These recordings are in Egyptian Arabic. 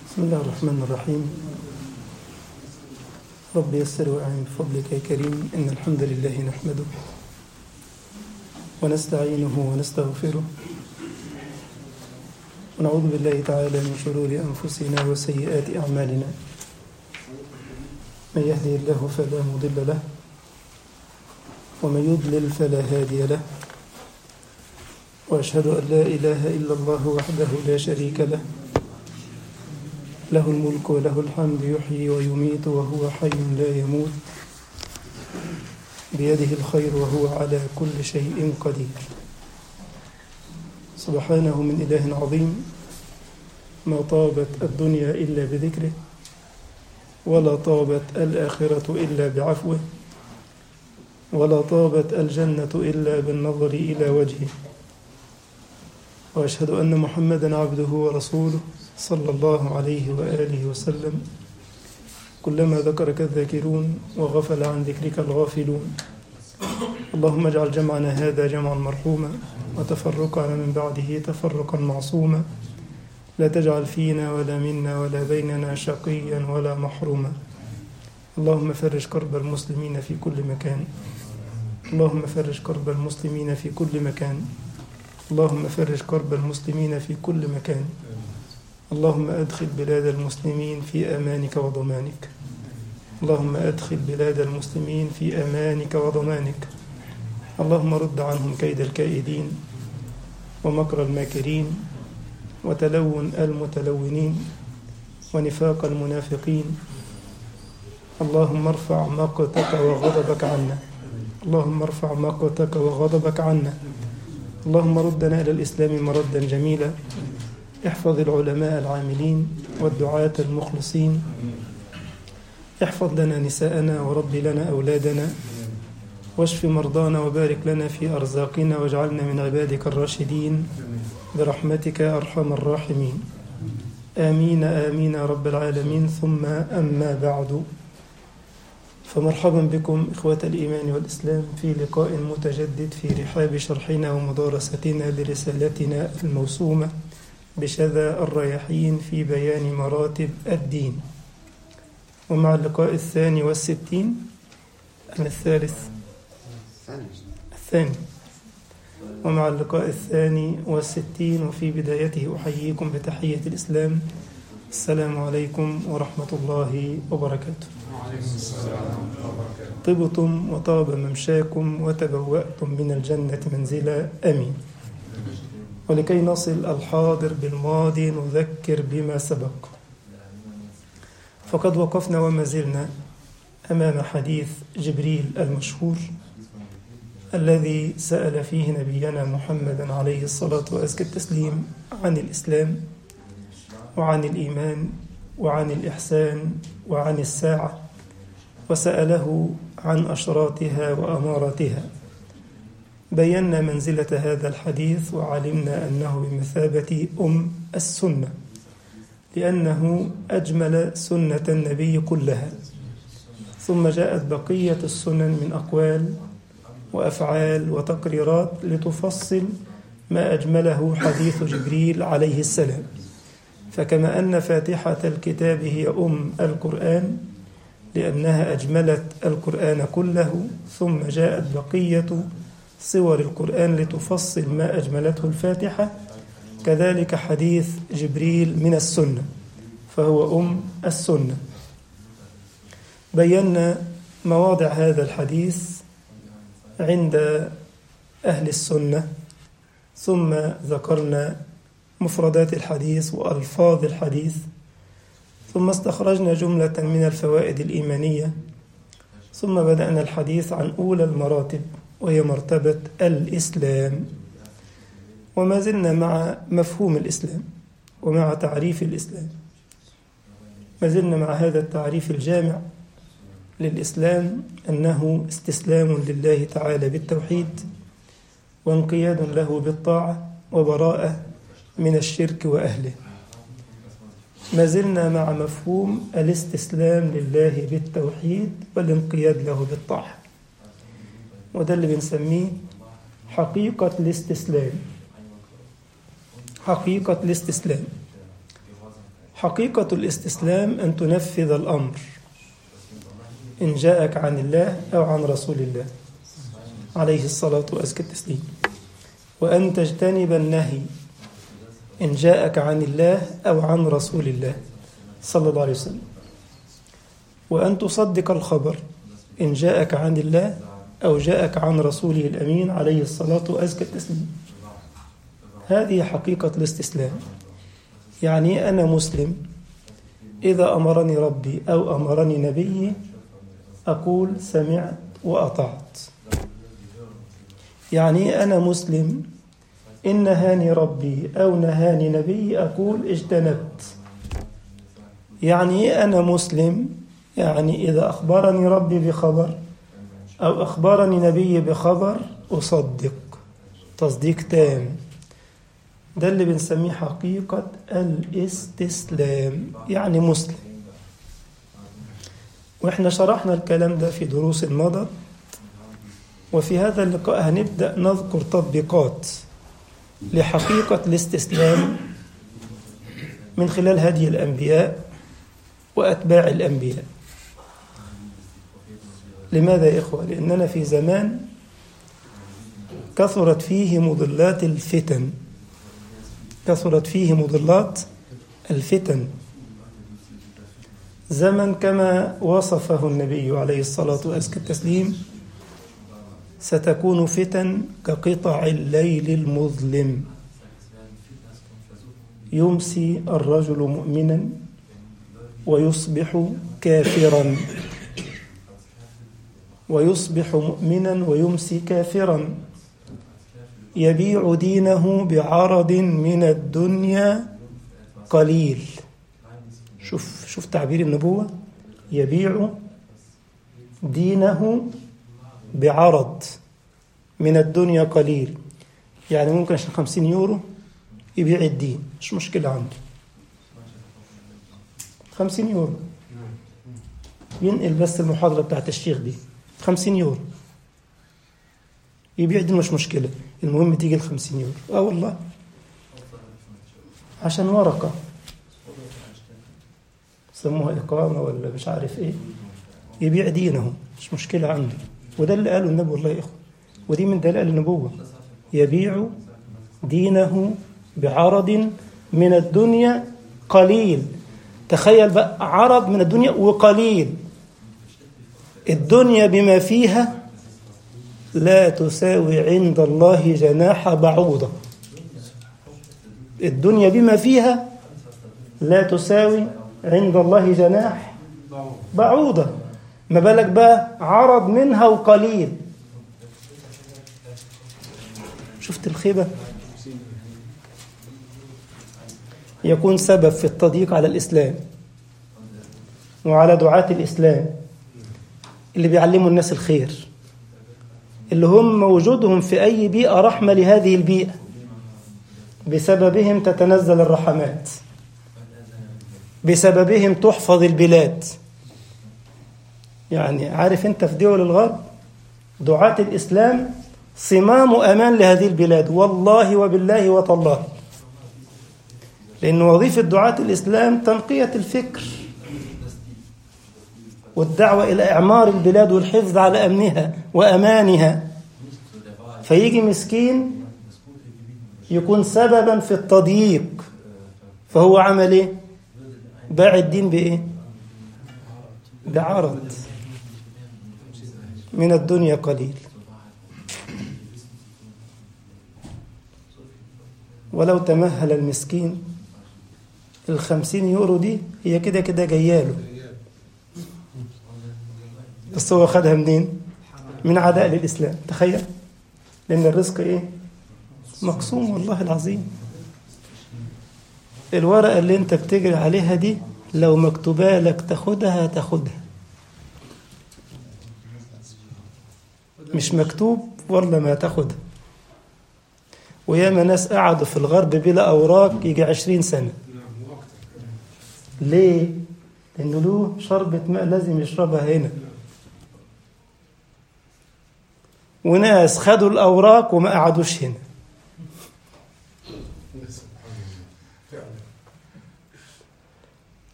بسم الله الرحمن الرحيم رب يسر وأعن بفضلك يا كريم إن الحمد لله نحمده ونستعينه ونستغفره ونعوذ بالله تعالى من شرور أنفسنا وسيئات أعمالنا من يهدي الله فلا مضل له ومن يضلل فلا هادي له وأشهد أن لا إله إلا الله وحده لا شريك له له الملك وله الحمد يحيي ويميت وهو حي لا يموت بيده الخير وهو على كل شيء قدير سبحانه من إله عظيم ما طابت الدنيا إلا بذكره ولا طابت الآخرة إلا بعفوه ولا طابت الجنة إلا بالنظر إلى وجهه وأشهد أن محمدا عبده ورسوله صلى الله عليه وآله وسلم كلما ذكرك الذاكرون وغفل عن ذكرك الغافلون اللهم اجعل جمعنا هذا جمعا مرحوما وتفرقنا من بعده تفرقا معصوما لا تجعل فينا ولا منا ولا بيننا شقيا ولا محروما اللهم فرج كرب المسلمين في كل مكان اللهم فرج كرب المسلمين في كل مكان اللهم فرج كرب المسلمين في كل مكان اللهم أدخل بلاد المسلمين في أمانك وضمانك اللهم أدخل بلاد المسلمين في أمانك وضمانك اللهم رد عنهم كيد الكائدين ومكر الماكرين وتلون المتلونين ونفاق المنافقين اللهم ارفع مقتك وغضبك عنا اللهم ارفع مقتك وغضبك عنا اللهم ردنا إلى الإسلام مردا جميلا احفظ العلماء العاملين والدعاة المخلصين احفظ لنا نساءنا ورب لنا أولادنا واشف مرضانا وبارك لنا في أرزاقنا واجعلنا من عبادك الراشدين برحمتك يا أرحم الراحمين آمين آمين يا رب العالمين ثم أما بعد فمرحبا بكم إخوة الإيمان والإسلام في لقاء متجدد في رحاب شرحنا ومدارستنا لرسالتنا الموسومة بشذا الرياحين في بيان مراتب الدين ومع اللقاء الثاني والستين أم الثالث الثاني ومع اللقاء الثاني والستين وفي بدايته أحييكم بتحية الإسلام السلام عليكم ورحمة الله وبركاته طبتم وطاب ممشاكم وتبوأتم من الجنة منزلا أمين ولكي نصل الحاضر بالماضي نذكر بما سبق فقد وقفنا وما زلنا أمام حديث جبريل المشهور الذي سأل فيه نبينا محمدا عليه الصلاة وأزكى التسليم عن الإسلام وعن الإيمان وعن الإحسان وعن الساعة وسأله عن أشراطها وأماراتها بينا منزلة هذا الحديث وعلمنا أنه بمثابة أم السنة لأنه أجمل سنة النبي كلها ثم جاءت بقية السنن من أقوال وأفعال وتقريرات لتفصل ما أجمله حديث جبريل عليه السلام فكما أن فاتحة الكتاب هي أم القرآن لأنها أجملت القرآن كله ثم جاءت بقية صور القرآن لتفصل ما أجملته الفاتحة كذلك حديث جبريل من السنة فهو أم السنة بينا مواضع هذا الحديث عند أهل السنة ثم ذكرنا مفردات الحديث وألفاظ الحديث ثم استخرجنا جملة من الفوائد الإيمانية ثم بدأنا الحديث عن أولى المراتب وهي مرتبة الإسلام وما زلنا مع مفهوم الإسلام ومع تعريف الإسلام ما زلنا مع هذا التعريف الجامع للإسلام أنه استسلام لله تعالى بالتوحيد وانقياد له بالطاعة وبراءة من الشرك وأهله ما زلنا مع مفهوم الاستسلام لله بالتوحيد والانقياد له بالطاعة وده اللي بنسميه حقيقة الاستسلام حقيقة الاستسلام حقيقة الاستسلام أن تنفذ الأمر إن جاءك عن الله أو عن رسول الله عليه الصلاة وأزكى التسليم وأن تجتنب النهي إن جاءك عن الله أو عن رسول الله صلى الله عليه وسلم وأن تصدق الخبر إن جاءك عن الله أو جاءك عن رسوله الأمين عليه الصلاة وأزكى التسليم هذه حقيقة الاستسلام يعني أنا مسلم إذا أمرني ربي أو أمرني نبيي أقول سمعت وأطعت يعني أنا مسلم إن نهاني ربي أو نهاني نبي أقول اجتنبت يعني أنا مسلم يعني إذا أخبرني ربي بخبر أو أخبرني نبي بخبر أصدق تصديق تام ده اللي بنسميه حقيقة الاستسلام يعني مسلم وإحنا شرحنا الكلام ده في دروس مضت وفي هذا اللقاء هنبدأ نذكر تطبيقات لحقيقة الاستسلام من خلال هدي الأنبياء وأتباع الأنبياء لماذا يا إخوة؟ لأننا في زمان كثرت فيه مضلات الفتن كثرت فيه مضلات الفتن زمن كما وصفه النبي عليه الصلاة وأزكى التسليم ستكون فتن كقطع الليل المظلم يمسي الرجل مؤمنا ويصبح كافرا ويصبح مؤمنا ويمسي كافرا يبيع دينه بعرض من الدنيا قليل شوف شوف تعبير النبوة يبيع دينه بعرض من الدنيا قليل يعني ممكن عشان خمسين يورو يبيع الدين مش مشكلة عنده خمسين يورو ينقل بس المحاضرة بتاعت الشيخ دي خمسين يورو يبيع دين مش مشكلة المهم تيجي الخمسين يورو اه والله عشان ورقة سموها إقامة ولا مش عارف إيه يبيع دينه مش مشكلة عنده وده اللي قاله النبي والله يا إخوة ودي من دلائل النبوة يبيع دينه بعرض من الدنيا قليل تخيل بقى عرض من الدنيا وقليل الدنيا بما فيها لا تساوي عند الله جناح بعوضة الدنيا بما فيها لا تساوي عند الله جناح بعوضة ما بالك بقى عرض منها وقليل شفت الخيبة يكون سبب في التضييق على الإسلام وعلى دعاة الإسلام اللي بيعلموا الناس الخير اللي هم وجودهم في أي بيئة رحمة لهذه البيئة بسببهم تتنزل الرحمات بسببهم تحفظ البلاد يعني عارف انت في دول الغرب دعاة الإسلام صمام أمان لهذه البلاد والله وبالله وتالله لأن وظيفة دعاة الإسلام تنقية الفكر والدعوة إلى إعمار البلاد والحفظ على أمنها وأمانها فيجي مسكين يكون سببا في التضييق فهو عمل ايه باع الدين بايه بعرض من الدنيا قليل ولو تمهل المسكين الخمسين يورو دي هي كده كده جياله بس هو خدها منين من عداء للإسلام تخيل لأن الرزق إيه مقسوم والله العظيم الورقة اللي انت بتجري عليها دي لو مكتوبة لك تاخدها تاخدها مش مكتوب ولا ما تاخدها وياما ناس قعدوا في الغرب بلا أوراق يجي عشرين سنة ليه؟ لأنه له شربة ماء لازم يشربها هنا وناس خدوا الأوراق وما قعدوش هنا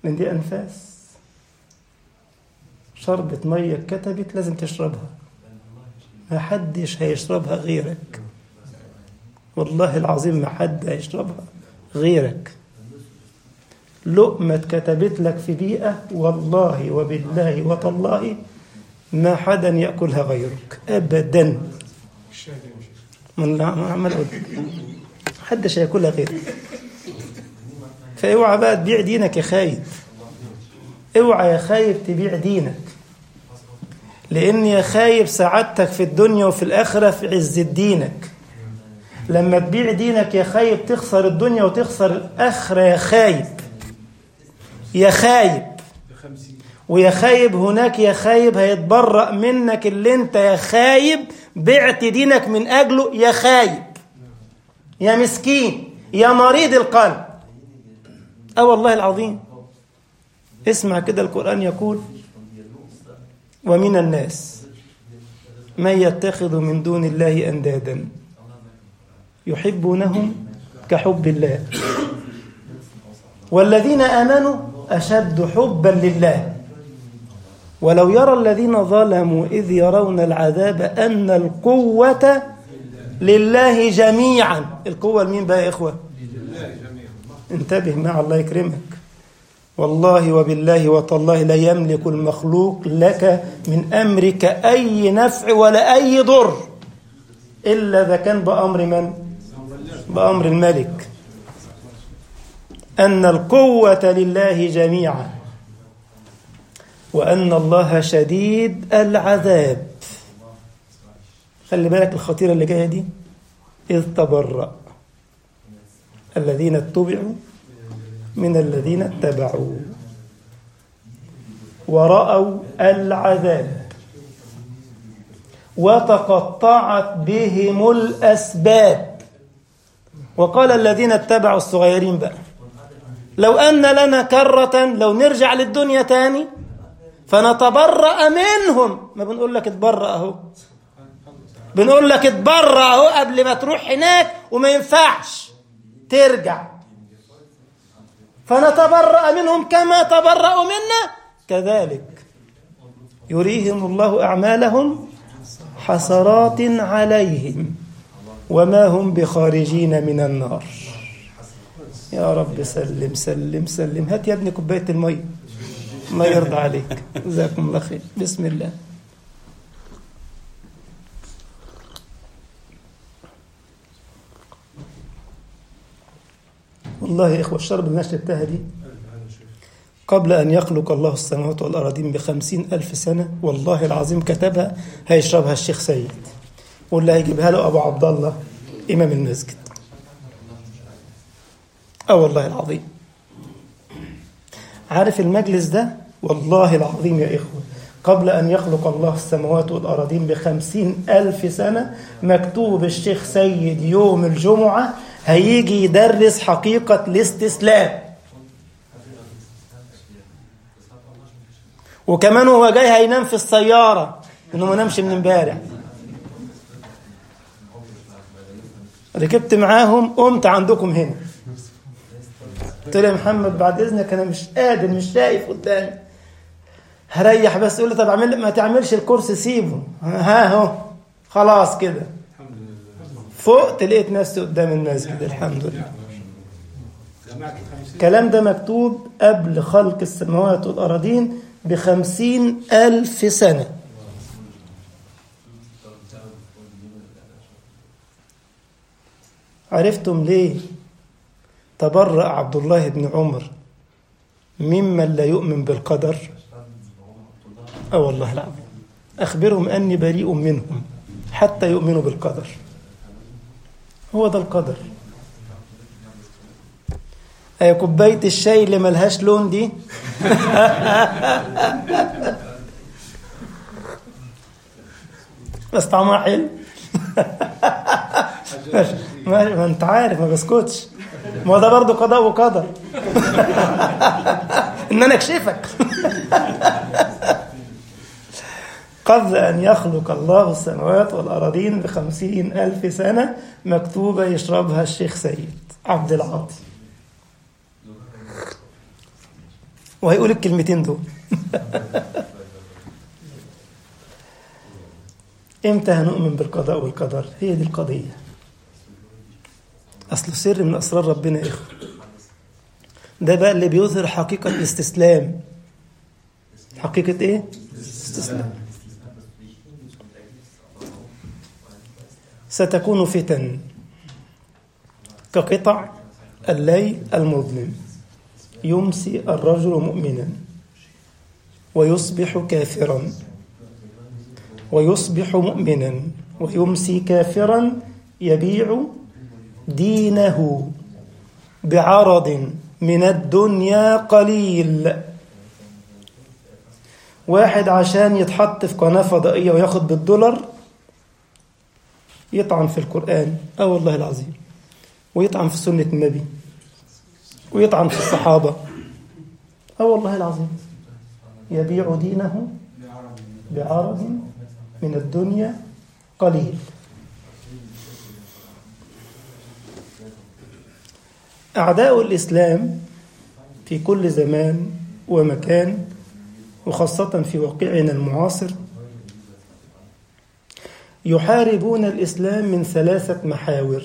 لأن دي أنفاس شربة مية اتكتبت لازم تشربها ما حدش هيشربها غيرك والله العظيم ما حد هيشربها غيرك لقمة اتكتبت لك في بيئة والله وبالله وتالله ما حدا يأكلها غيرك أبدا من عمال أقول محدش هياكلها غيرك فاوعى بقى تبيع دينك يا خايب اوعى يا خايب تبيع دينك لان يا خايب سعادتك في الدنيا وفي الاخره في عز دينك لما تبيع دينك يا خايب تخسر الدنيا وتخسر الاخره يا خايب يا خايب ويا خايب هناك يا خايب هيتبرأ منك اللي انت يا خايب بعت دينك من اجله يا خايب يا مسكين يا مريض القلب اه والله العظيم اسمع كده القرآن يقول ومن الناس من يتخذ من دون الله أندادا يحبونهم كحب الله والذين آمنوا أشد حبا لله ولو يرى الذين ظلموا إذ يرون العذاب أن القوة لله جميعا القوة لمين بقى يا إخوة انتبه مع الله يكرمك والله وبالله وتالله لا يملك المخلوق لك من أمرك أي نفع ولا أي ضر إلا إذا كان بأمر من؟ بأمر الملك أن القوة لله جميعا وأن الله شديد العذاب خلي بالك الخطيرة اللي جاية دي إذ تبرأ الذين اتبعوا من الذين اتبعوا ورأوا العذاب وتقطعت بهم الأسباب وقال الذين اتبعوا الصغيرين بقى لو أن لنا كرة لو نرجع للدنيا تاني فنتبرأ منهم ما بنقول لك اتبرأ اهو بنقول لك اتبرأ اهو قبل ما تروح هناك وما ينفعش ترجع فنتبرأ منهم كما تبرأوا منا كذلك يريهم الله أعمالهم حسرات عليهم وما هم بخارجين من النار يا رب سلم سلم سلم هات يا ابني كوباية المية الله يرضى عليك جزاكم الله خير بسم الله والله يا إخوة الشرب اللي شربتها دي قبل أن يخلق الله السماوات والأراضين بخمسين ألف سنة والله العظيم كتبها هيشربها الشيخ سيد واللي هيجيبها له أبو عبد الله إمام المسجد اه والله العظيم عارف المجلس ده والله العظيم يا إخوة قبل أن يخلق الله السماوات والأراضين بخمسين ألف سنة مكتوب الشيخ سيد يوم الجمعة هيجي يدرس حقيقة الاستسلام وكمان هو جاي هينام في السيارة انه ما نامش من امبارح ركبت معاهم قمت عندكم هنا قلت له يا محمد بعد اذنك انا مش قادر مش شايف قدامي هريح بس يقول لي طب اعمل ما تعملش الكرسي سيبه ها اهو خلاص كده فقت لقيت نفسي قدام المسجد الحمد لله الكلام ده مكتوب قبل خلق السماوات والأراضين بخمسين ألف سنة عرفتم ليه تبرأ عبد الله بن عمر ممن لا يؤمن بالقدر أه والله العظيم أخبرهم أني بريء منهم حتى يؤمنوا بالقدر هو ده القدر أي كوباية الشاي اللي ملهاش لون دي بس طعمها حلو ما, ما انت عارف ما بسكتش ما هو ده برضه قضاء وقدر ان انا اكشفك قبل أن يخلق الله السماوات والأراضين بخمسين ألف سنة مكتوبة يشربها الشيخ سيد عبد العاطي وهيقول الكلمتين دول امتى هنؤمن بالقضاء والقدر هي دي القضية أصل سر من أسرار ربنا يا إخوة ده بقى اللي بيظهر حقيقة الاستسلام حقيقة إيه؟ استسلام ستكون فتن كقطع الليل المظلم يمسي الرجل مؤمنا ويصبح كافرا ويصبح مؤمنا ويمسي كافرا يبيع دينه بعرض من الدنيا قليل واحد عشان يتحط في قناة فضائية وياخد بالدولار يطعن في القرآن اه والله العظيم ويطعن في سنة النبي ويطعن في الصحابة اه والله العظيم يبيع دينه بعرض من الدنيا قليل أعداء الإسلام في كل زمان ومكان وخاصة في واقعنا المعاصر يحاربون الإسلام من ثلاثة محاور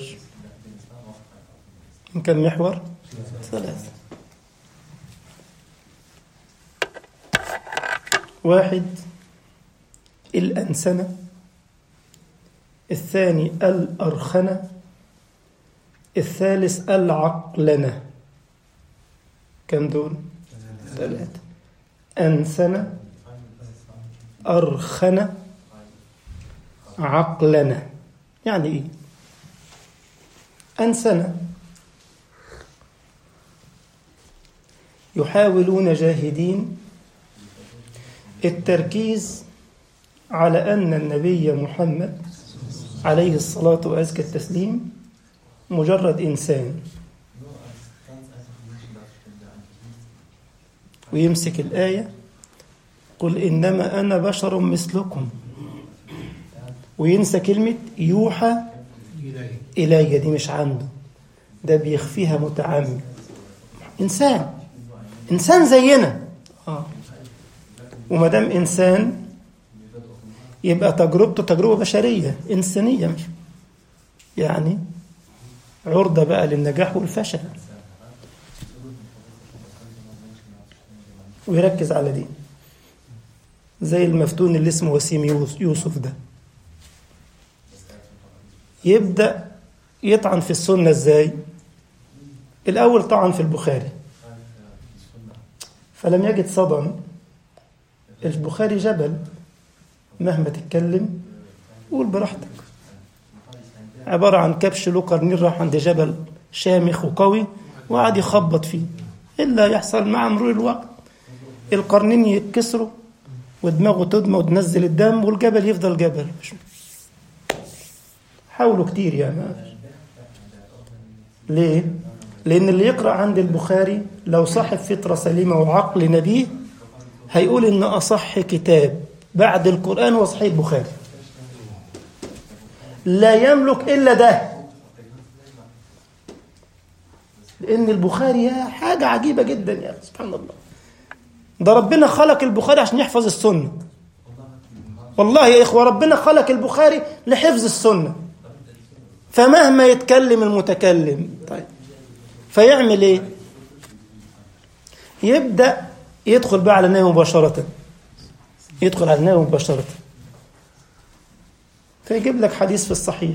من كم محور؟ ثلاثة واحد الأنسنة الثاني الأرخنة الثالث العقلنة كم دول؟ ثلاثة أنسنة أرخنة عقلنة يعني إيه؟ أنسنة يحاولون جاهدين التركيز على أن النبي محمد عليه الصلاة وأزكى التسليم مجرد إنسان ويمسك الآية قل إنما أنا بشر مثلكم وينسى كلمة يوحى إلي دي مش عنده ده بيخفيها متعمد إنسان إنسان زينا آه. وما دام إنسان يبقى تجربته تجربة بشرية إنسانية مش يعني عرضة بقى للنجاح والفشل ويركز على دي زي المفتون اللي اسمه وسيم يوسف ده يبدأ يطعن في السنة ازاي الأول طعن في البخاري فلم يجد صدى البخاري جبل مهما تتكلم قول براحتك عبارة عن كبش له قرنين راح عند جبل شامخ وقوي وقعد يخبط فيه إلا يحصل مع مرور الوقت القرنين يتكسروا ودماغه تدمى وتنزل الدم والجبل يفضل جبل حاولوا كتير يعني ليه؟ لأن اللي يقرأ عند البخاري لو صاحب فطرة سليمة وعقل نبيه هيقول إن أصح كتاب بعد القرآن هو صحيح البخاري لا يملك إلا ده لأن البخاري حاجة عجيبة جدا يا سبحان الله ده ربنا خلق البخاري عشان يحفظ السنة والله يا إخوة ربنا خلق البخاري لحفظ السنة فمهما يتكلم المتكلم طيب فيعمل ايه يبدأ يدخل بقى على النبي مباشرة يدخل على النبي مباشرة فيجيب لك حديث في الصحيح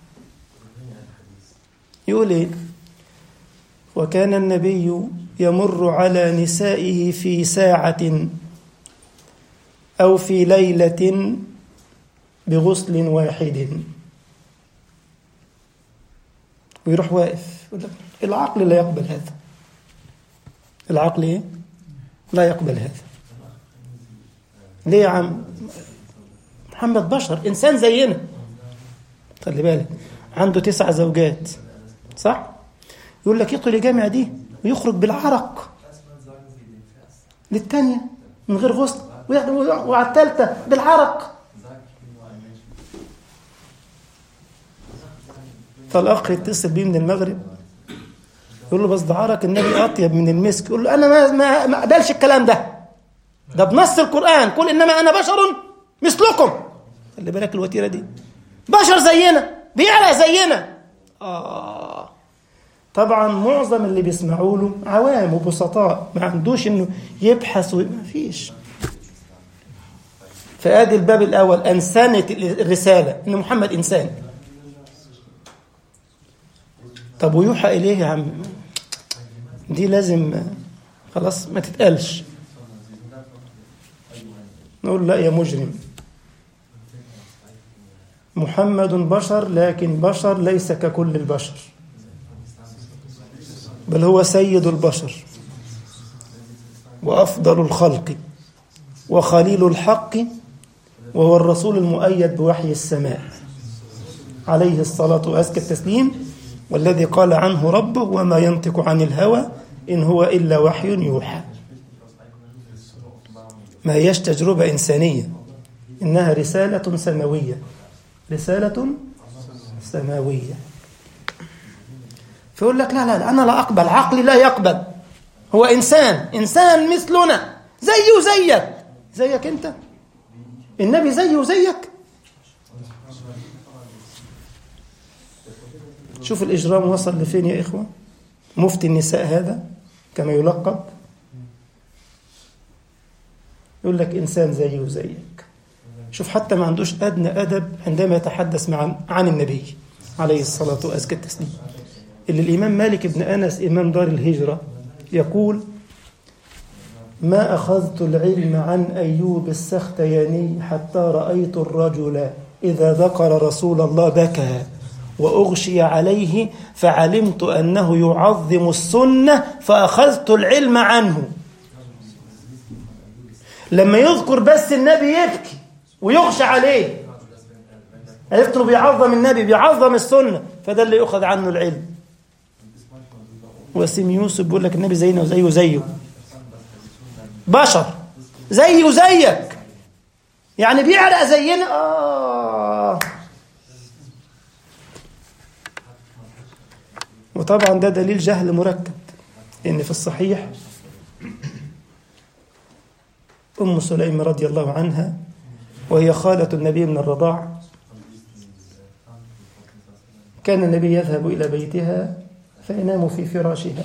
يقول ايه وكان النبي يمر على نسائه في ساعة أو في ليلة بغسل واحد ويروح واقف العقل لا يقبل هذا العقل ايه لا يقبل هذا ليه يا عم محمد بشر انسان زينا خلي بالك عنده تسع زوجات صح يقول لك يدخل الجامع دي ويخرج بالعرق للتانية من غير غسل وعلى الثالثة بالعرق فالأخ يتصل بيه من المغرب يقول له بس دعارك النبي اطيب من المسك يقول له انا ما ما ما اقبلش الكلام ده ده بنص القران قل انما انا بشر مثلكم خلي بالك الوتيره دي بشر زينا بيعرق زينا اه طبعا معظم اللي بيسمعوا له عوام وبسطاء ما عندوش انه يبحث ما فيش فادي الباب الاول انسانه الرساله ان محمد انسان طب ويوحى اليه يا عم دي لازم خلاص ما تتقالش نقول لا يا مجرم محمد بشر لكن بشر ليس ككل البشر بل هو سيد البشر وافضل الخلق وخليل الحق وهو الرسول المؤيد بوحي السماء عليه الصلاه وازكى التسليم والذي قال عنه ربه وما ينطق عن الهوى ان هو الا وحي يوحى ما هيش تجربه انسانيه انها رساله سماويه رساله سماويه فيقول لك لا لا لا أنا لا أقبل عقلي لا يقبل هو إنسان إنسان مثلنا زيه زيك زيك أنت النبي زيه زيك شوف الإجرام وصل لفين يا إخوة مفتي النساء هذا كما يلقب يقول لك إنسان زيه زيك شوف حتى ما عندوش أدنى أدب عندما يتحدث مع عن النبي عليه الصلاة وأزكى التسليم اللي الإمام مالك بن أنس إمام دار الهجرة يقول ما أخذت العلم عن أيوب السختياني حتى رأيت الرجل إذا ذكر رسول الله بكى وأغشي عليه فعلمت أنه يعظم السنة فأخذت العلم عنه لما يذكر بس النبي يبكي ويغشى عليه عرفت انه بيعظم النبي بيعظم السنة فده اللي يؤخذ عنه العلم وسيم يوسف بيقول لك النبي زينا وزيه زيه بشر زيه وزيك يعني بيعرق زينا آه وطبعا ده دليل جهل مركب ان في الصحيح ام سليم رضي الله عنها وهي خاله النبي من الرضاع كان النبي يذهب الى بيتها فينام في فراشها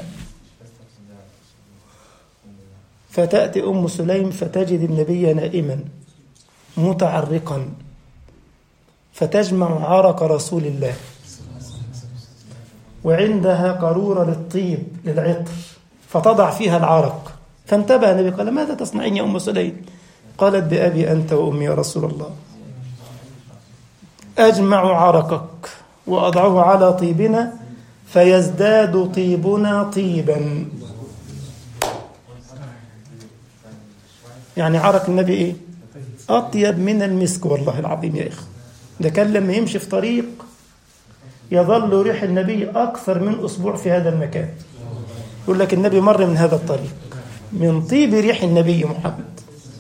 فتاتي ام سليم فتجد النبي نائما متعرقا فتجمع عرق رسول الله وعندها قارورة للطيب للعطر فتضع فيها العرق فانتبه النبي قال ماذا تصنعين يا أم سليم قالت بأبي أنت وأمي يا رسول الله أجمع عرقك وأضعه على طيبنا فيزداد طيبنا طيبا يعني عرق النبي إيه أطيب من المسك والله العظيم يا إخوة ده كان لما يمشي في طريق يظل ريح النبي أكثر من أسبوع في هذا المكان يقول لك النبي مر من هذا الطريق من طيب ريح النبي محمد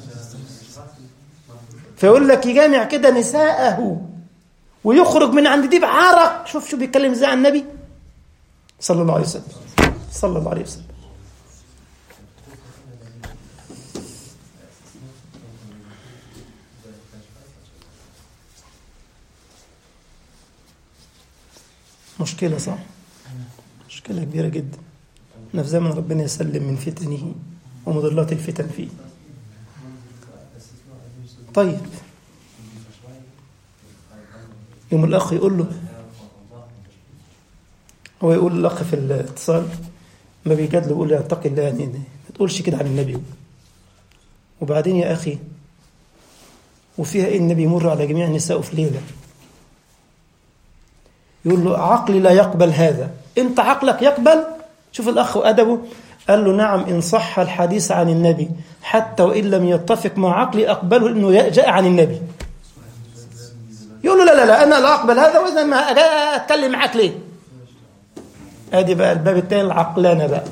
فيقول لك يجامع كده نساءه ويخرج من عند دي بعرق شوف شو بيتكلم ازاي عن النبي صلى الله عليه وسلم صلى الله عليه وسلم مشكلة صح؟ مشكلة كبيرة جدا احنا في زمن ربنا يسلم من فتنه ومضلات الفتن فيه طيب يوم الأخ يقول له هو يقول الأخ في الاتصال ما بيجادله يقول له اتقي الله يعني ما تقولش كده عن النبي وبعدين يا أخي وفيها إيه النبي يمر على جميع النساء في ليلة يقول له عقلي لا يقبل هذا انت عقلك يقبل شوف الاخ وادبه قال له نعم ان صح الحديث عن النبي حتى وان لم يتفق مع عقلي اقبله انه جاء عن النبي يقول له لا لا لا انا لا اقبل هذا واذا ما اتكلم معاك ليه ادي بقى الباب الثاني العقلانه بقى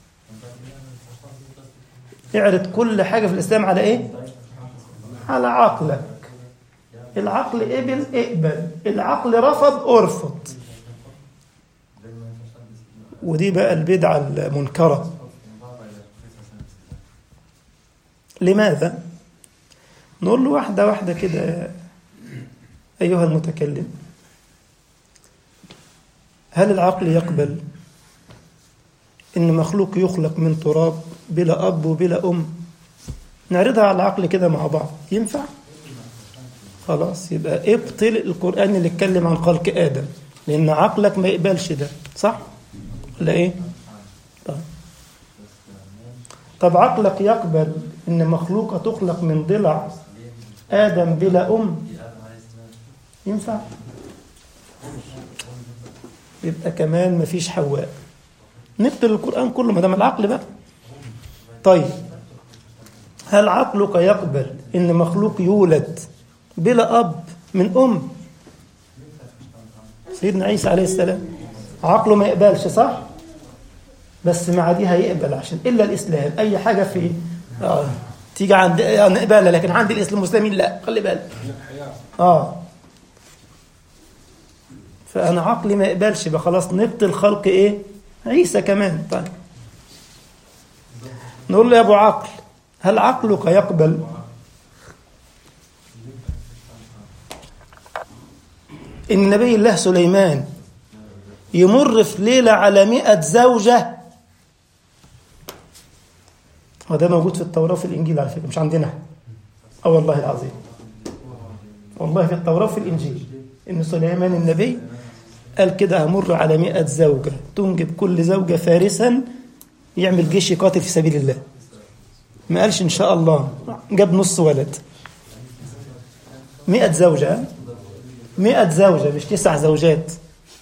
اعرض كل حاجه في الاسلام على ايه على عقلك العقل قبل اقبل العقل رفض ارفض ودي بقى البدعة المنكرة لماذا؟ نقول له واحدة واحدة كده أيها المتكلم هل العقل يقبل إن مخلوق يخلق من تراب بلا أب وبلا أم نعرضها على العقل كده مع بعض ينفع؟ خلاص يبقى ابطل القرآن اللي اتكلم عن خلق آدم لأن عقلك ما يقبلش ده صح؟ ولا إيه؟ طيب طب عقلك يقبل إن مخلوقة تخلق من ضلع آدم بلا أم ينفع؟ يبقى كمان مفيش حواء نبطل القرآن كله ما دام العقل بقى طيب هل عقلك يقبل إن مخلوق يولد بلا أب من أم سيدنا عيسى عليه السلام عقله ما يقبلش صح بس مع دي هيقبل عشان إلا الإسلام أي حاجة في آه. تيجي عند آه نقبلها لكن عند الإسلام المسلمين لا خلي بالك آه فأنا عقلي ما يقبلش يبقى خلاص نبطل خلق إيه عيسى كمان طيب نقول له يا أبو عقل هل عقلك يقبل إن نبي الله سليمان يمر في ليلة على مئة زوجة وده موجود في التوراة وفي الإنجيل على فكرة مش عندنا أه والله العظيم والله في التوراة وفي الإنجيل إن سليمان النبي قال كده همر على مئة زوجة تنجب كل زوجة فارسا يعمل جيش يقاتل في سبيل الله ما قالش إن شاء الله جاب نص ولد مئة زوجة مئة زوجة مش تسع زوجات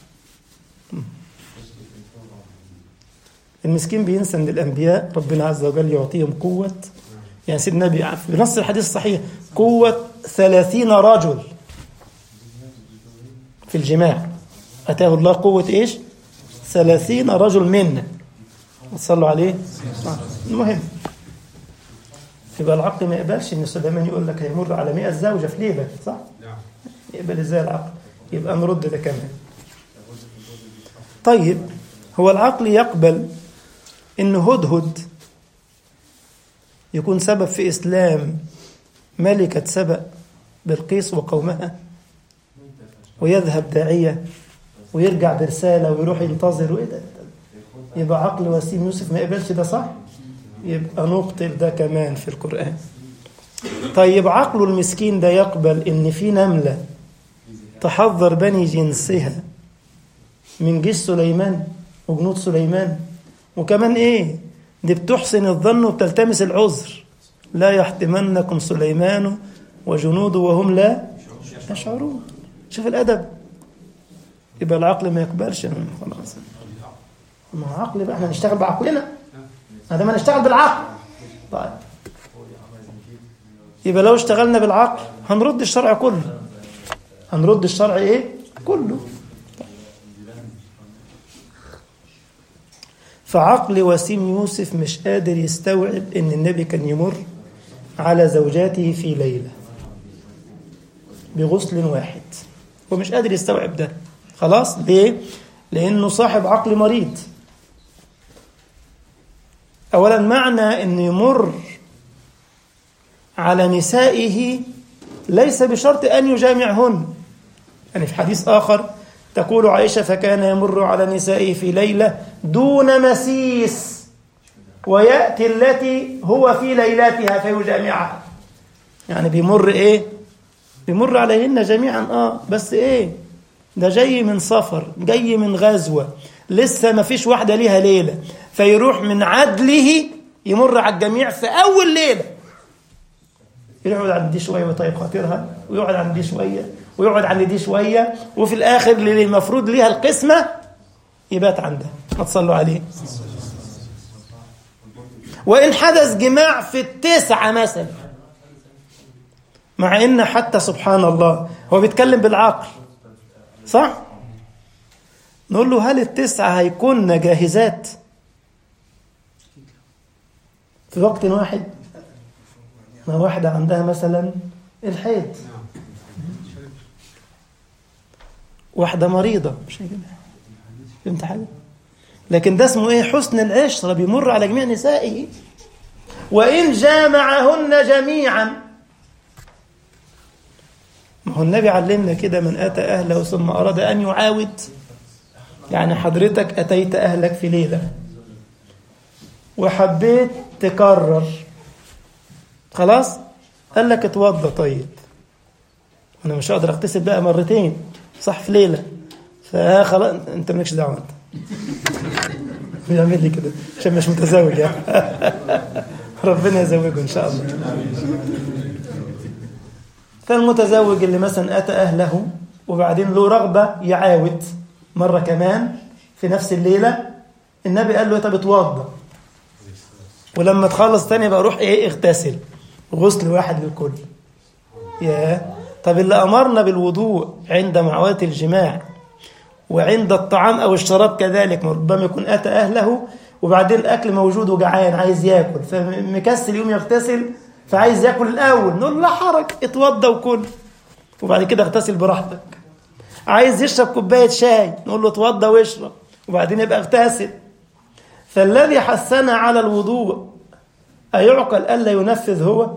المسكين بينسى ان الانبياء ربنا عز وجل يعطيهم قوه يعني سيدنا النبي بنص الحديث الصحيح قوه ثلاثين رجل في الجماع اتاه الله قوه ايش ثلاثين رجل منا صلوا عليه المهم يبقى العقل ما يقبلش ان سليمان يقول لك هيمر على 100 زوجه في ليله صح يقبل ازاي العقل يبقى نرد ده كمان طيب هو العقل يقبل ان هدهد يكون سبب في اسلام ملكه سبأ بلقيس وقومها ويذهب داعيه ويرجع برساله ويروح ينتظر وايه ده يبقى عقل وسيم يوسف ما يقبلش ده صح يبقى نبطل ده كمان في القرآن طيب عقله المسكين ده يقبل ان في نملة تحذر بني جنسها من جيش سليمان وجنود سليمان وكمان ايه دي بتحسن الظن وبتلتمس العذر لا يحتمنكم سليمان وجنوده وهم لا يشعرون شوف الادب يبقى العقل ما يقبلش خلاص ما هو عقل بقى احنا نشتغل بعقلنا هذا ما نشتغل بالعقل طيب يبقى لو اشتغلنا بالعقل هنرد الشرع كله هنرد الشرع ايه كله فعقل وسيم يوسف مش قادر يستوعب ان النبي كان يمر على زوجاته في ليلة بغسل واحد هو مش قادر يستوعب ده خلاص ليه لانه صاحب عقل مريض اولا معنى انه يمر على نسائه ليس بشرط ان يجامعهن يعني في حديث اخر تقول عائشه فكان يمر على نسائه في ليله دون مسيس وياتي التي هو في ليلتها فيجامعها يعني بيمر ايه بيمر عليهن جميعا اه بس ايه ده جاي من سفر جاي من غزوه لسه ما فيش واحده ليها ليله فيروح من عدله يمر على الجميع في اول ليله يقعد عند دي شويه ويطيب خاطرها ويقعد عند دي شويه ويقعد عند دي شويه وفي الاخر اللي المفروض ليها القسمه يبات عندها ما تصلوا عليه وان حدث جماع في التسعه مثلا مع ان حتى سبحان الله هو بيتكلم بالعقل صح نقول له هل التسعه هيكون جاهزات في وقت واحد ما واحدة عندها مثلا الحيض واحدة مريضة مش هيجيبها فهمت حاجة؟ لكن ده اسمه ايه حسن العشرة بيمر على جميع نسائه وإن جامعهن جميعا ما هو النبي علمنا كده من أتى أهله ثم أراد أن يعاود يعني حضرتك أتيت أهلك في ليلة وحبيت تكرر خلاص قال لك اتوضى طيب انا مش هقدر اغتسل بقى مرتين صح في ليله فخلاص انت مالكش دعوه انت بيعمل لي كده عشان مش متزوج يعني ربنا يزوجه ان شاء الله فالمتزوج اللي مثلا اتى اهله وبعدين له رغبه يعاود مره كمان في نفس الليله النبي قال له طب اتوضى ولما تخلص تاني بقى روح ايه اغتسل غسل واحد للكل يا طب اللي امرنا بالوضوء عند معواه الجماع وعند الطعام او الشراب كذلك ربما يكون اتى اهله وبعدين الاكل موجود وجعان عايز ياكل فمكسل يوم يغتسل فعايز ياكل الاول نقول له لا حرج اتوضى وكل وبعد كده اغتسل براحتك عايز يشرب كوبايه شاي نقول له اتوضى واشرب وبعدين يبقى اغتسل فالذي حثنا على الوضوء أيعقل ألا ينفذ هو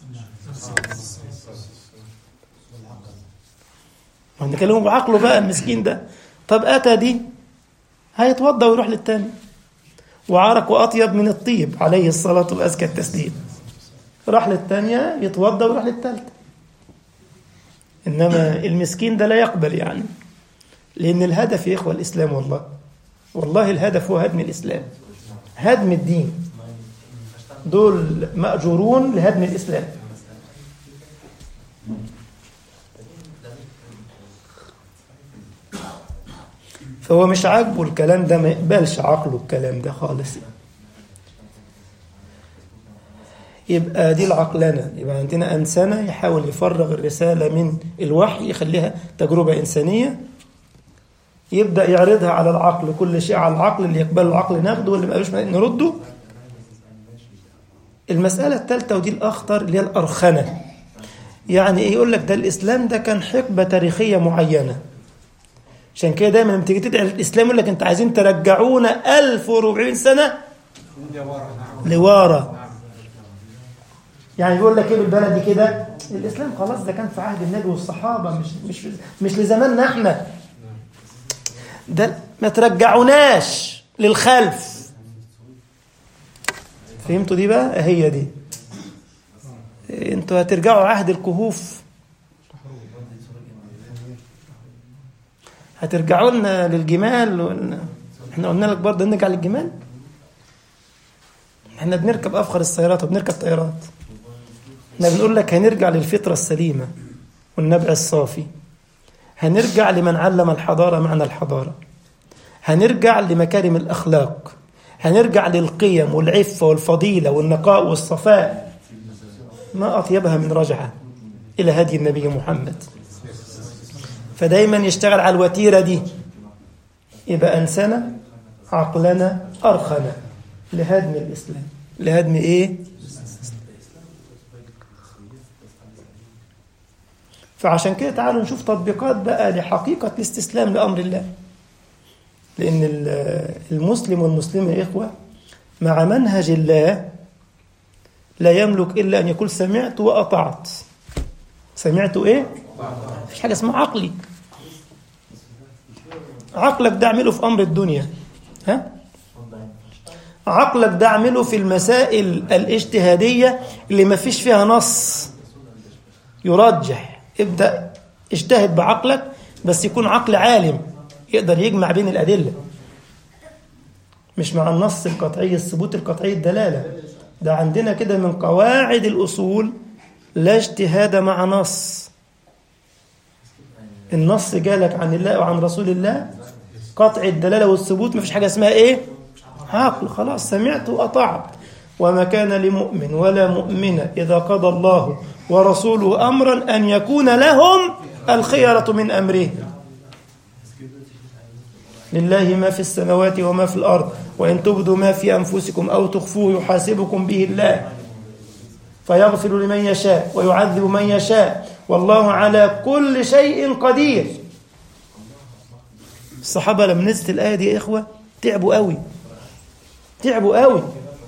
ما نكلمه بعقله بقى المسكين ده طب أتى دي هيتوضى ويروح للتاني وعرق أطيب من الطيب عليه الصلاة وأزكى التسليم راح للتانية يتوضى ويروح للتالتة إنما المسكين ده لا يقبل يعني لأن الهدف يا إخوة الإسلام والله والله الهدف هو هدم الإسلام هدم الدين دول مأجورون لهدم الإسلام فهو مش عاجبه الكلام ده ما يقبلش عقله الكلام ده خالص يبقى دي العقلنة يبقى عندنا أنسنة يحاول يفرغ الرسالة من الوحي يخليها تجربة إنسانية يبدأ يعرضها على العقل كل شيء على العقل اللي يقبل العقل ناخده واللي ما قالوش نرده المسألة الثالثة ودي الأخطر اللي هي الأرخنة يعني إيه يقول لك ده الإسلام ده كان حقبة تاريخية معينة عشان كده دايما لما تيجي تدعي الإسلام يقول لك أنت عايزين ترجعونا 1400 سنة لورا يعني يقول لك ايه بالبلدي كده الاسلام خلاص ده كان في عهد النبي والصحابه مش مش مش لزماننا احنا ده ما ترجعوناش للخلف فهمتوا دي بقى هي دي انتوا هترجعوا عهد الكهوف هترجعوا لنا للجمال وال... احنا قلنا لك برضه نرجع للجمال احنا بنركب افخر السيارات وبنركب طيارات احنا بنقول لك هنرجع للفطره السليمه والنبع الصافي هنرجع لمن علم الحضاره معنى الحضاره هنرجع لمكارم الاخلاق هنرجع للقيم والعفه والفضيله والنقاء والصفاء ما اطيبها من رجعه الى هدي النبي محمد فدايما يشتغل على الوتيره دي يبقى انسنا عقلنا ارخنا لهدم الاسلام لهدم ايه فعشان كده تعالوا نشوف تطبيقات بقى لحقيقة الاستسلام لأمر الله لأن المسلم والمسلمة يا إخوة مع منهج الله لا يملك إلا أن يقول سمعت وأطعت سمعت إيه؟ مفيش حاجة اسمها عقلي عقلك ده اعمله في أمر الدنيا ها؟ عقلك ده اعمله في المسائل الاجتهادية اللي ما فيش فيها نص يرجح ابدأ اجتهد بعقلك بس يكون عقل عالم يقدر يجمع بين الأدلة مش مع النص القطعي الثبوت القطعي الدلالة ده عندنا كده من قواعد الأصول لا اجتهاد مع نص النص جالك عن الله وعن رسول الله قطع الدلالة والثبوت مفيش حاجة اسمها ايه عقل خلاص سمعت وأطعت وما كان لمؤمن ولا مؤمنة إذا قضى الله ورسوله أمرا أن يكون لهم الخيرة من أمره لله ما في السماوات وما في الأرض وإن تبدوا ما في أنفسكم أو تخفوه يحاسبكم به الله فيغفر لمن يشاء ويعذب من يشاء والله على كل شيء قدير الصحابة لما نزلت الآية دي يا إخوة تعبوا قوي تعبوا قوي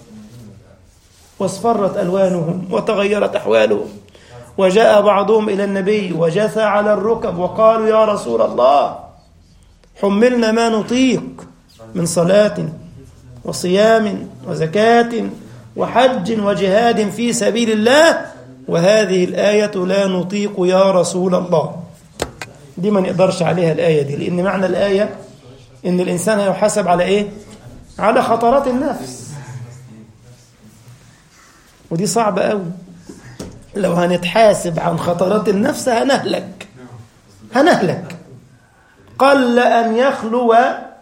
واصفرت ألوانهم وتغيرت أحوالهم وجاء بعضهم إلى النبي وجثى على الركب وقالوا يا رسول الله حملنا ما نطيق من صلاة وصيام وزكاة وحج وجهاد في سبيل الله وهذه الآية لا نطيق يا رسول الله دي ما نقدرش عليها الآية دي لأن معنى الآية إن الإنسان هيحاسب على إيه؟ على خطرات النفس ودي صعبة قوي لو هنتحاسب عن خطرات النفس هنهلك هنهلك قل أن يخلو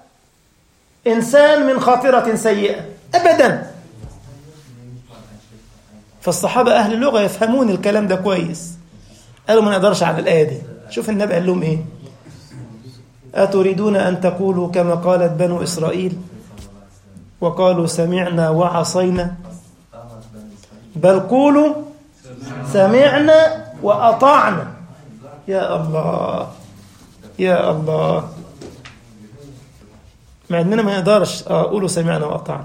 إنسان من خاطرة سيئة أبدا فالصحابة أهل اللغة يفهمون الكلام ده كويس قالوا ما نقدرش على الآية دي شوف النبي قال لهم إيه أتريدون أن تقولوا كما قالت بنو إسرائيل وقالوا سمعنا وعصينا بل قولوا سمعنا وأطعنا يا الله يا الله مع اننا ما نقدرش اقولوا سمعنا واطعنا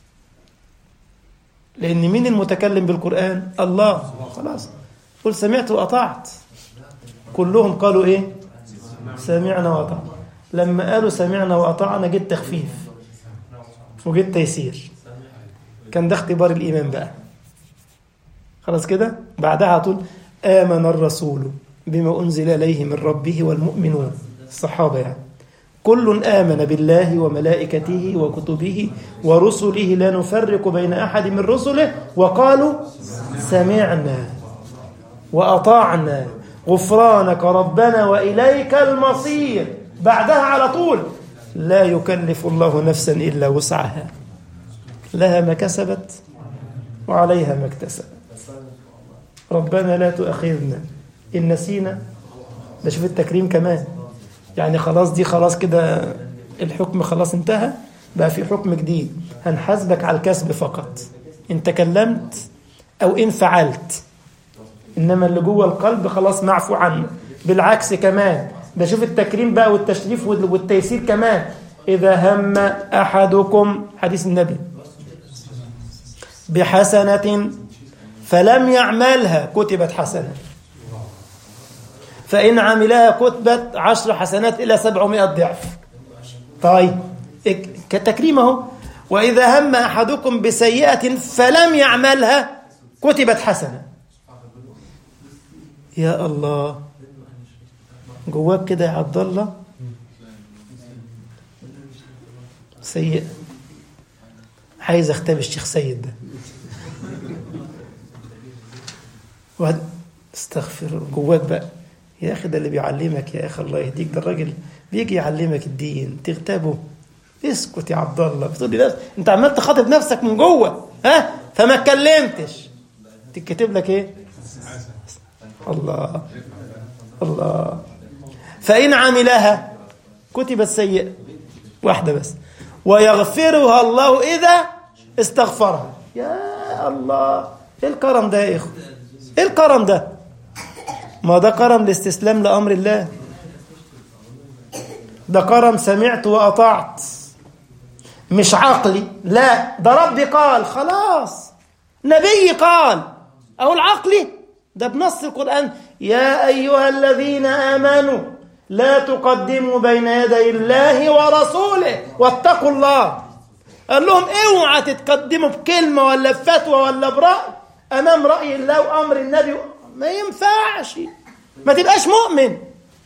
لان مين المتكلم بالقران الله خلاص قل سمعت واطعت كلهم قالوا ايه سمعنا واطعنا لما قالوا سمعنا واطعنا جه تخفيف وجه تيسير كان ده اختبار الايمان بقى خلاص كده بعدها على طول امن الرسول بما انزل اليه من ربه والمؤمنون الصحابه يعني كل آمن بالله وملائكته وكتبه ورسله لا نفرق بين أحد من رسله وقالوا سمعنا وأطعنا غفرانك ربنا وإليك المصير بعدها على طول لا يكلف الله نفسا إلا وسعها لها ما كسبت وعليها ما اكتسبت ربنا لا تؤاخذنا إن نسينا ده شوف التكريم كمان يعني خلاص دي خلاص كده الحكم خلاص انتهى بقى في حكم جديد هنحاسبك على الكسب فقط ان تكلمت او ان فعلت انما اللي جوه القلب خلاص معفو عنه بالعكس كمان ده شوف التكريم بقى والتشريف والتيسير كمان اذا هم احدكم حديث النبي بحسنه فلم يعملها كتبت حسنه فإن عملها كتبت عشر حسنات إلى سبعمائة ضعف طيب كتكريم اهو وإذا هم أحدكم بسيئة فلم يعملها كتبت حسنة يا الله جواك كده يا عبد الله سيء عايز اختبر الشيخ سيد ده وهد استغفر جواك بقى يا اخي ده اللي بيعلمك يا اخي الله يهديك ده الراجل بيجي يعلمك الدين تغتابه اسكت يا عبد الله بتقول لي انت عمال تخاطب نفسك من جوه ها فما اتكلمتش تكتب لك ايه الله الله فإن عملها كتبت سيئة واحدة بس ويغفرها الله إذا استغفرها يا الله ايه الكرم ده يا اخو ايه الكرم ده ما ده كرم الاستسلام لأمر الله ده كرم سمعت وأطعت مش عقلي لا ده ربي قال خلاص نبي قال أو العقلي ده بنص القرآن يا أيها الذين آمنوا لا تقدموا بين يدي الله ورسوله واتقوا الله قال لهم اوعى تتقدموا بكلمة ولا بفتوى ولا برأي أمام رأي الله وأمر النبي ما ينفعش ما تبقاش مؤمن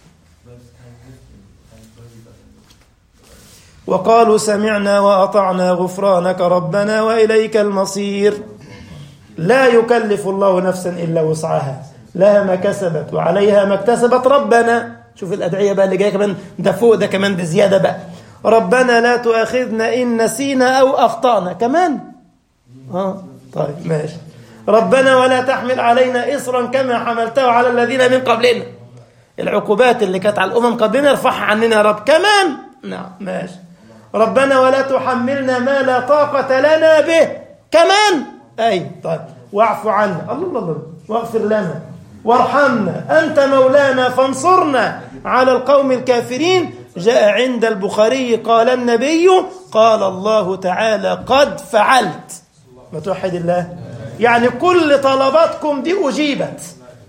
وقالوا سمعنا وأطعنا غفرانك ربنا وإليك المصير لا يكلف الله نفسا إلا وسعها لها ما كسبت وعليها ما اكتسبت ربنا شوف الأدعية بقى اللي جاية كمان ده فوق ده كمان بزيادة بقى ربنا لا تؤاخذنا إن نسينا أو أخطأنا كمان آه طيب ماشي ربنا ولا تحمل علينا إصرا كما حملته على الذين من قبلنا العقوبات اللي كانت على الأمم قبلنا ارفعها عننا يا رب كمان نعم ماشي ربنا ولا تحملنا ما لا طاقة لنا به كمان أي طيب واعف عنا الله الله الله واغفر لنا وارحمنا أنت مولانا فانصرنا على القوم الكافرين جاء عند البخاري قال النبي قال الله تعالى قد فعلت ما توحد الله يعني كل طلباتكم دي أجيبت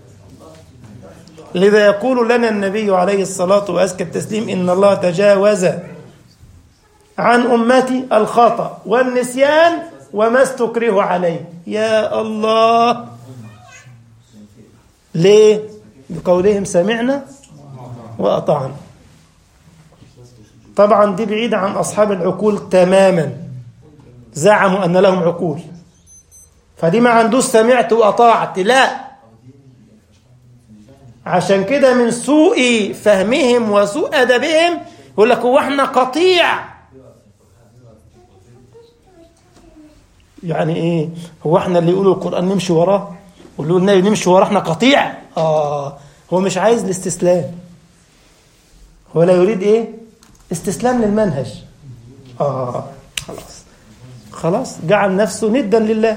لذا يقول لنا النبي عليه الصلاة وأزكى التسليم إن الله تجاوز عن أمتي الخطأ والنسيان وما استكره عليه يا الله ليه بقولهم سمعنا وأطعنا طبعا دي بعيدة عن أصحاب العقول تماما زعموا أن لهم عقول فدي ما عندوش سمعت وأطاعت لا عشان كده من سوء فهمهم وسوء أدبهم يقول لك هو احنا قطيع يعني ايه هو احنا اللي يقولوا القرآن نمشي وراه واللي يقول النبي نمشي وراه احنا قطيع اه هو مش عايز الاستسلام هو لا يريد ايه استسلام للمنهج اه خلاص خلاص جعل نفسه ندا لله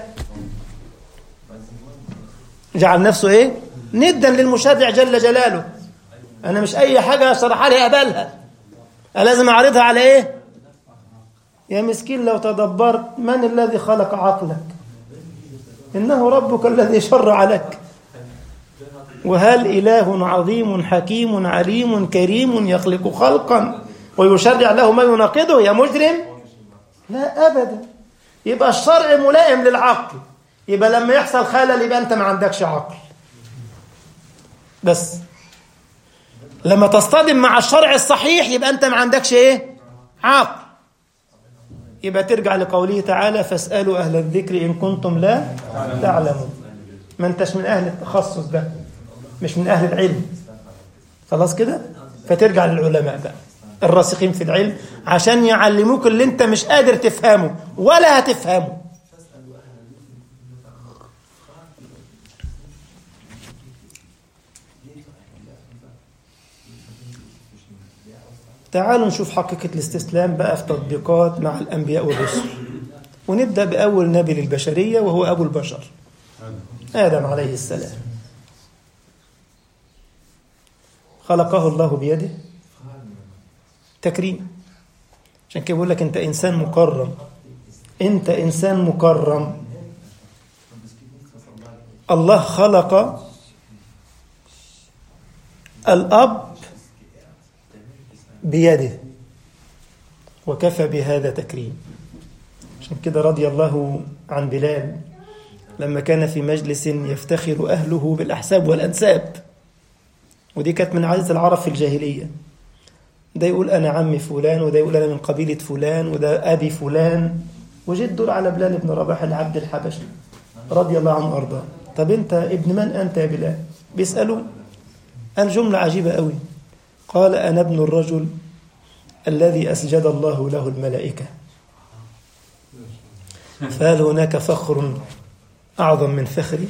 جعل نفسه ايه ندا للمشرع جل جلاله انا مش اي حاجه شرحها لي اقبلها أنا لازم اعرضها على ايه يا مسكين لو تدبرت من الذي خلق عقلك انه ربك الذي شرع لك وهل اله عظيم حكيم عليم كريم يخلق خلقا ويشرع له ما يناقضه يا مجرم لا ابدا يبقى الشرع ملائم للعقل يبقى لما يحصل خلل يبقى انت ما عندكش عقل بس لما تصطدم مع الشرع الصحيح يبقى انت ما عندكش ايه عقل يبقى ترجع لقوله تعالى فاسألوا أهل الذكر إن كنتم لا تعلمون ما انتش من أهل التخصص ده مش من أهل العلم خلاص كده فترجع للعلماء بقى الراسخين في العلم عشان يعلموك اللي انت مش قادر تفهمه ولا هتفهمه تعالوا نشوف حقيقة الاستسلام بقى في تطبيقات مع الأنبياء والرسل ونبدأ بأول نبي للبشرية وهو أبو البشر آدم عليه السلام خلقه الله بيده تكريم عشان كده بيقول لك أنت إنسان مكرم أنت إنسان مكرم الله خلق الأب بيده وكفى بهذا تكريم عشان كده رضي الله عن بلال لما كان في مجلس يفتخر أهله بالأحساب والأنساب ودي كانت من عادة العرب في الجاهلية ده يقول أنا عمي فلان وده يقول أنا من قبيلة فلان وده أبي فلان وجد على بلال بن رباح العبد الحبشي رضي الله عنه وأرضاه طب أنت ابن من أنت يا بلال بيسألوا الجملة عجيبة قوي قال أنا ابن الرجل الذي أسجد الله له الملائكة فهل هناك فخر أعظم من فخري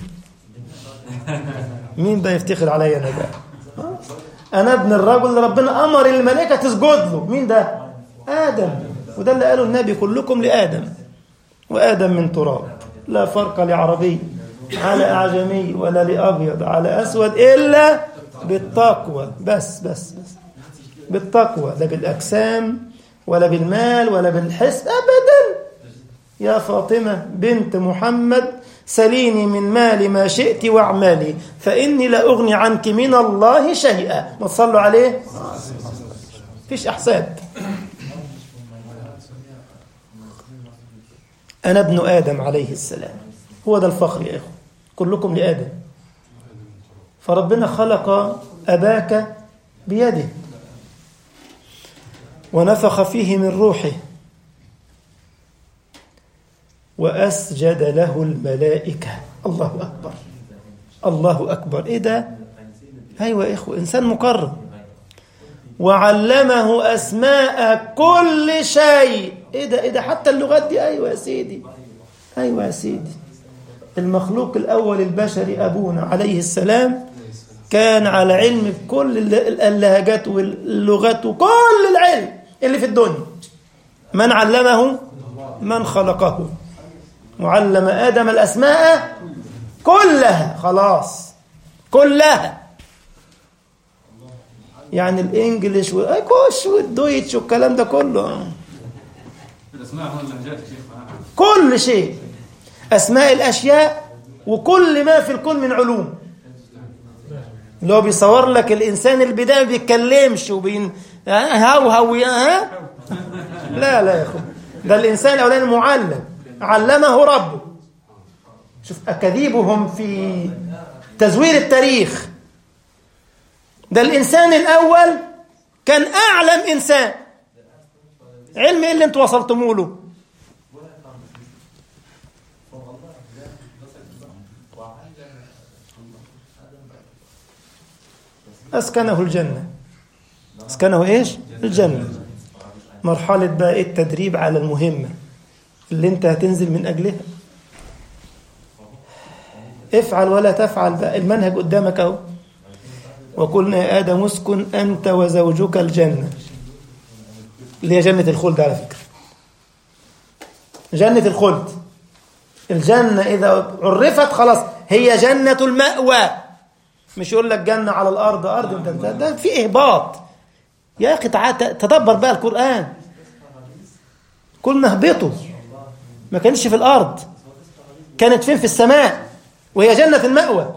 مين بقى يفتخر عليا أنا بقى أنا ابن الرجل اللي ربنا أمر الملائكة تسجد له مين ده آدم وده اللي قاله النبي كلكم لآدم وآدم من تراب لا فرق لعربي على أعجمي ولا لأبيض على أسود إلا بالتقوى بس بس بس بالتقوى لا بالأجسام ولا بالمال ولا بالحس أبدا يا فاطمة بنت محمد سليني من مال ما شئت واعملي فإني لا أغني عنك من الله شيئا ما تصلوا عليه فيش أحساب أنا ابن آدم عليه السلام هو ده الفخر يا إخوة كلكم لآدم فربنا خلق أباك بيده ونفخ فيه من روحه وأسجد له الملائكة الله أكبر الله أكبر إيه ده أيوة يا إخوة إنسان مكرم وعلمه أسماء كل شيء إيه ده إيه ده حتى اللغات دي أيوة يا سيدي أيوة يا سيدي المخلوق الأول البشري أبونا عليه السلام كان على علم بكل اللهجات واللغات وكل العلم اللي في الدنيا من علمه من خلقه وعلم آدم الأسماء كلها خلاص كلها يعني الانجليش والكوش والدويتش والكلام ده كله الاسماء واللهجات يا شيخ كل شيء اسماء الاشياء وكل ما في الكون من علوم اللي هو بيصور لك الانسان البدايه ما بيتكلمش وبين هاو هاو ها لا لا يا اخو ده الانسان الاولاني معلم علمه ربه شوف اكاذيبهم في تزوير التاريخ ده الانسان الاول كان اعلم انسان علم ايه اللي انتوا وصلتموا له أسكنه الجنة أسكنه إيش؟ الجنة مرحلة بقى إيه التدريب على المهمة اللي أنت هتنزل من أجلها افعل ولا تفعل بقى المنهج قدامك أهو وقلنا يا آدم اسكن أنت وزوجك الجنة اللي هي جنة الخلد على فكرة جنة الخلد الجنة إذا عرفت خلاص هي جنة المأوى مش يقول لك جنة على الأرض أرض ده, ده, ده في إهباط يا أخي تعال تدبر بقى القرآن كلنا اهبطوا ما كانش في الأرض كانت فين في السماء وهي جنة المأوى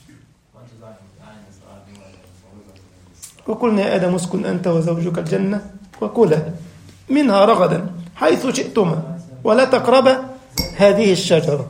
وقلنا يا آدم اسكن أنت وزوجك الجنة وكلا منها رغدا حيث شئتما ولا تقربا هذه الشجرة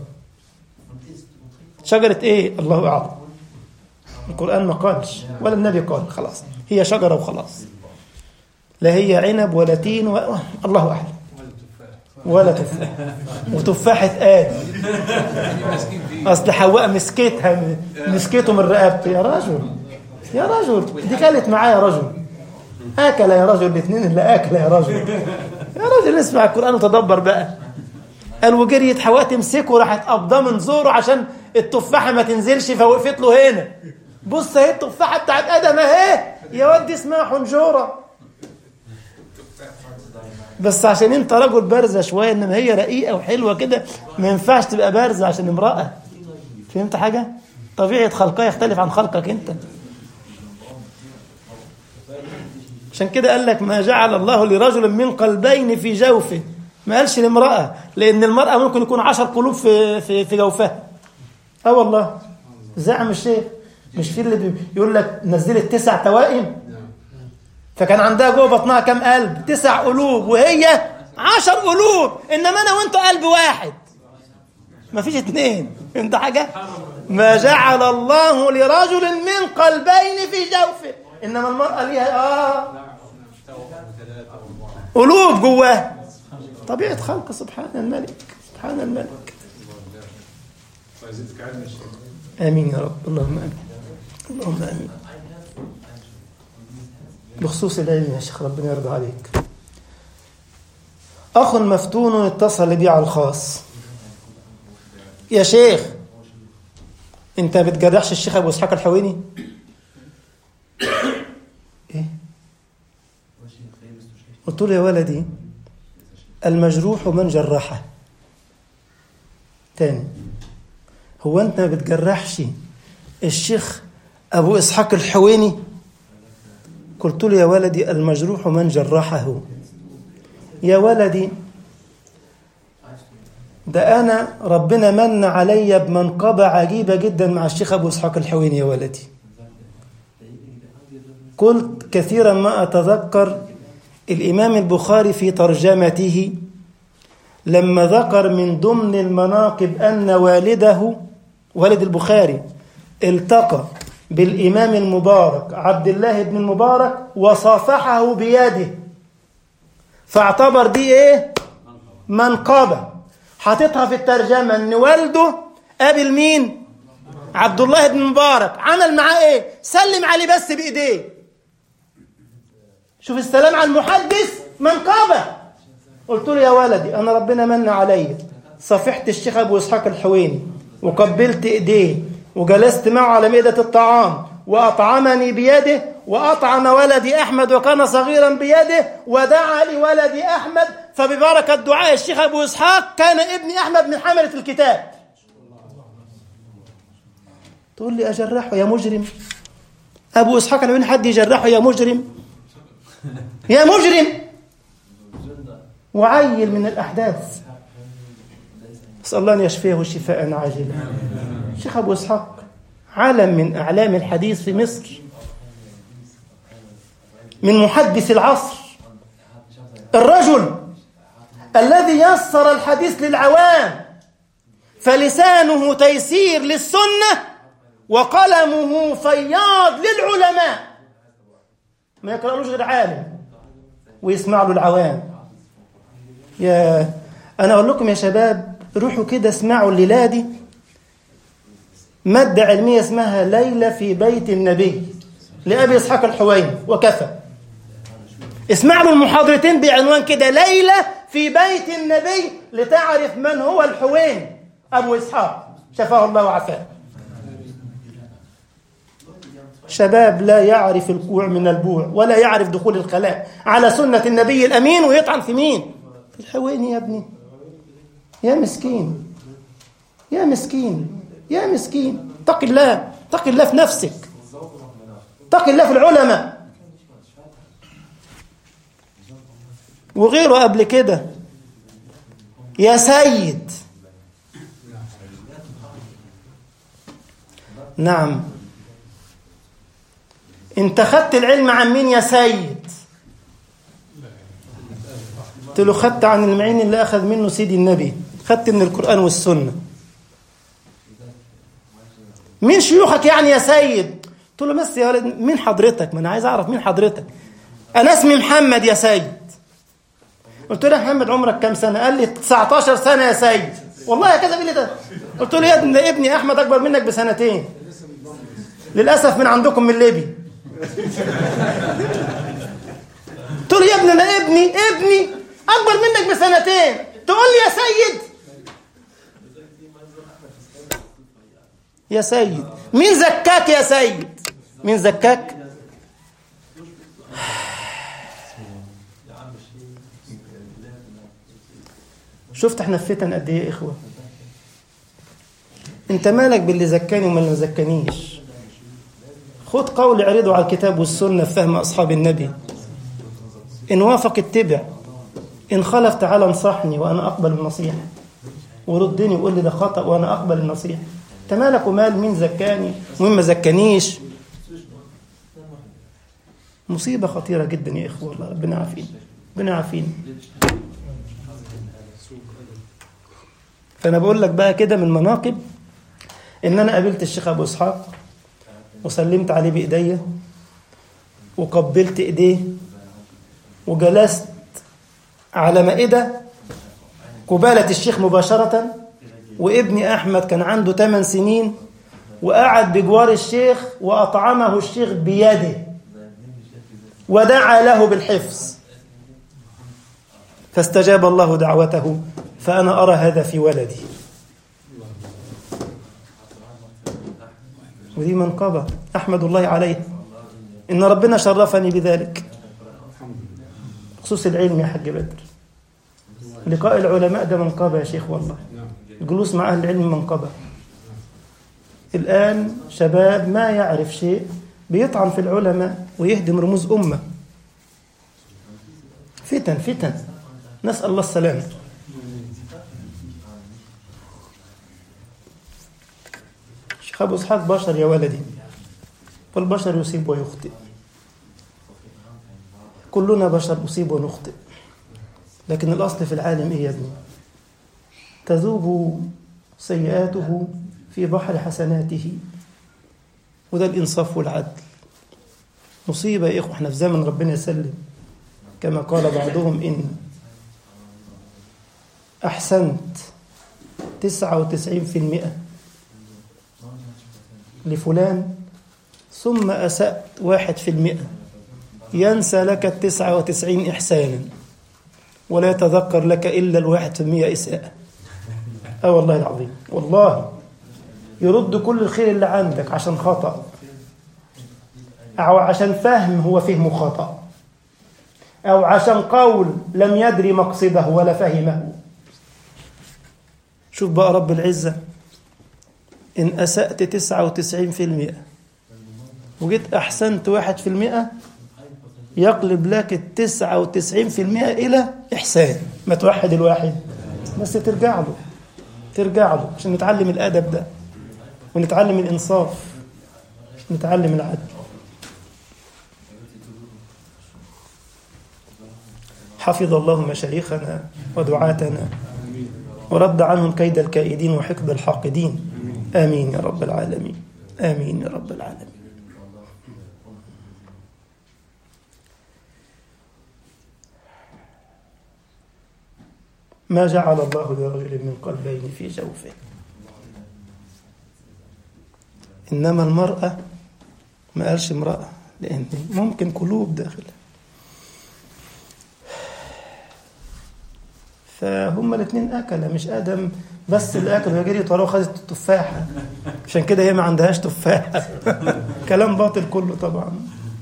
شجرة إيه الله أعلم القرآن ما قالش ولا النبي قال خلاص هي شجرة وخلاص لا هي عنب ولا تين و... الله أعلم ولا تفاح وتفاحة آدم أصل حواء مسكتها مسكته من رقبته يا رجل يا رجل دي كانت معايا يا رجل أكل يا رجل الاثنين اللي أكل يا رجل يا رجل اسمع القرآن وتدبر بقى قال وجريت حواء تمسكه راحت قبضاه من زوره عشان التفاحة ما تنزلش فوقفت له هنا بص اهي التفاحة بتاعت آدم اهي يا واد اسمها حنجورة بس عشان انت رجل بارزة شوية انما هي رقيقة وحلوة كده ما ينفعش تبقى بارزة عشان امرأة فهمت حاجة؟ طبيعة خلقها يختلف عن خلقك انت عشان كده قال لك ما جعل الله لرجل من قلبين في جوفه ما قالش لامرأة لأن المرأة ممكن يكون عشر قلوب في في في جوفها اه والله زعم الشيخ مش في اللي يقول لك نزلت تسع توائم فكان عندها جوه بطنها كام قلب تسع قلوب وهي عشر قلوب انما انا وانتوا قلب واحد ما فيش اتنين فهمت حاجه ما جعل الله لرجل من قلبين في جوفه انما المراه ليها اه قلوب جواها طبيعه خلق سبحان الملك سبحان الملك ويزيدك علم الشيخ امين يا رب اللهم امين اللهم امين بخصوص العلم يا شيخ ربنا يرضى عليك أخ مفتون اتصل بي على الخاص يا شيخ أنت ما بتجرحش الشيخ أبو إسحاق الحويني إيه قلت له يا ولدي المجروح من جرحه تاني هو أنت ما بتجرحش الشيخ أبو إسحاق الحويني قلت له يا ولدي المجروح من جرحه يا ولدي ده أنا ربنا من علي بمنقبة عجيبة جدا مع الشيخ أبو إسحاق الحويني يا ولدي قلت كثيرا ما أتذكر الإمام البخاري في ترجمته لما ذكر من ضمن المناقب أن والده والد البخاري التقى بالإمام المبارك عبد الله بن المبارك وصافحه بيده فاعتبر دي ايه منقبة حاططها في الترجمة ان والده قابل مين عبد الله بن المبارك عمل معاه ايه سلم عليه بس بايديه شوف السلام على المحدث منقبة قلت له يا ولدي انا ربنا من عليا صافحت الشيخ ابو اسحاق الحويني وقبلت ايديه وجلست معه على مائدة الطعام وأطعمني بيده وأطعم ولدي أحمد وكان صغيرا بيده ودعا لولدي أحمد فببركة دعاء الشيخ أبو إسحاق كان ابني أحمد من حملة الكتاب تقول لي أجرحه يا مجرم أبو إسحاق الحويني حد يجرحه يا مجرم يا مجرم وعيل من الأحداث أسأل الله أن يشفيه شفاء عاجلا شيخ أبو إسحاق علم من أعلام الحديث في مصر من محدث العصر الرجل الذي يسر الحديث للعوام فلسانه تيسير للسنة وقلمه فياض للعلماء ما يقرألوش غير عالم ويسمع له العوام يا أنا أقول لكم يا شباب روحوا كده اسمعوا الليلة دي مادة علمية اسمها ليلة في بيت النبي لأبي إسحاق الحويني وكفى اسمع له المحاضرتين بعنوان كده ليلة في بيت النبي لتعرف من هو الحوين أبو إسحاق شفاه الله وعافاه شباب لا يعرف الكوع من البوع ولا يعرف دخول الخلاء على سنة النبي الأمين ويطعن في مين في الحويني يا ابني يا مسكين يا مسكين يا مسكين اتق الله اتق الله في نفسك اتق الله في العلماء وغيره قبل كده يا سيد نعم انت خدت العلم عن مين يا سيد قلت له خدت عن المعين اللي اخذ منه سيدي النبي خدت من القران والسنه مين شيوخك يعني يا سيد قلت له بس يا ولد مين حضرتك ما انا عايز اعرف مين حضرتك انا اسمي محمد يا سيد قلت له يا محمد عمرك كام سنه قال لي 19 سنه يا سيد والله كذا لي ده قلت له يا ابني ده ابني احمد اكبر منك بسنتين للاسف من عندكم من ليبي قلت له يا ابني انا ابني ابني اكبر منك بسنتين تقول لي يا سيد يا سيد مين زكاك يا سيد مين زكاك شفت احنا في فتن قد ايه يا اخوه انت مالك باللي زكاني وما اللي زكانيش خد قول اعرضه على الكتاب والسنه في فهم اصحاب النبي ان وافق اتبع ان خلف تعالى انصحني وانا اقبل النصيحه وردني وقول لي ده خطا وانا اقبل النصيحه انت مالك ومال مين زكاني ومين ما زكانيش مصيبه خطيره جدا يا اخوه والله ربنا عافينا ربنا عافينا فانا بقول لك بقى كده من مناقب ان انا قابلت الشيخ ابو اسحاق وسلمت عليه بايديا وقبلت ايديه وجلست على مائده قباله الشيخ مباشره وابني احمد كان عنده 8 سنين وقعد بجوار الشيخ واطعمه الشيخ بيده ودعا له بالحفظ فاستجاب الله دعوته فأنا أرى هذا في ولدي ودي منقبة أحمد الله عليه إن ربنا شرفني بذلك خصوص العلم يا حاج بدر لقاء العلماء ده منقبة يا شيخ والله الجلوس مع أهل العلم منقبة الآن شباب ما يعرف شيء بيطعن في العلماء ويهدم رموز أمة فتن فتن نسأل الله السلامة شيخ أبو إسحاق بشر يا ولدي والبشر يصيب ويخطئ كلنا بشر أصيب ونخطئ لكن الأصل في العالم إيه يا ابني تذوب سيئاته في بحر حسناته وده الإنصاف والعدل مصيبة يا إخوة احنا في زمن ربنا يسلم كما قال بعضهم إن أحسنت تسعة وتسعين في المئة لفلان ثم أسأت واحد في المئة ينسى لك التسعة وتسعين إحسانا ولا يتذكر لك إلا الواحد في المئة إساءة أه والله العظيم والله يرد كل الخير اللي عندك عشان خطأ أو عشان فهم هو فهمه خطأ أو عشان قول لم يدري مقصده ولا فهمه شوف بقى رب العزة إن أسأت تسعة وتسعين في المئة وجيت أحسنت واحد في المئة يقلب لك التسعة وتسعين في المئة إلى إحسان ما توحد الواحد بس ترجع له ترجع له عشان نتعلم الأدب ده ونتعلم الإنصاف نتعلم العدل حفظ الله مشايخنا ودعاتنا ورد عنهم كيد الكائدين وحقد الحاقدين آمين يا رب العالمين آمين يا رب العالمين ما جعل الله لرجل من قلبين في جوفه إنما المرأة ما قالش امرأة لأن ممكن قلوب داخلها فهم الاثنين أكلة مش آدم بس اللي أكل وهي جريت وراه خدت التفاحة عشان كده هي ما عندهاش تفاحة كلام باطل كله طبعا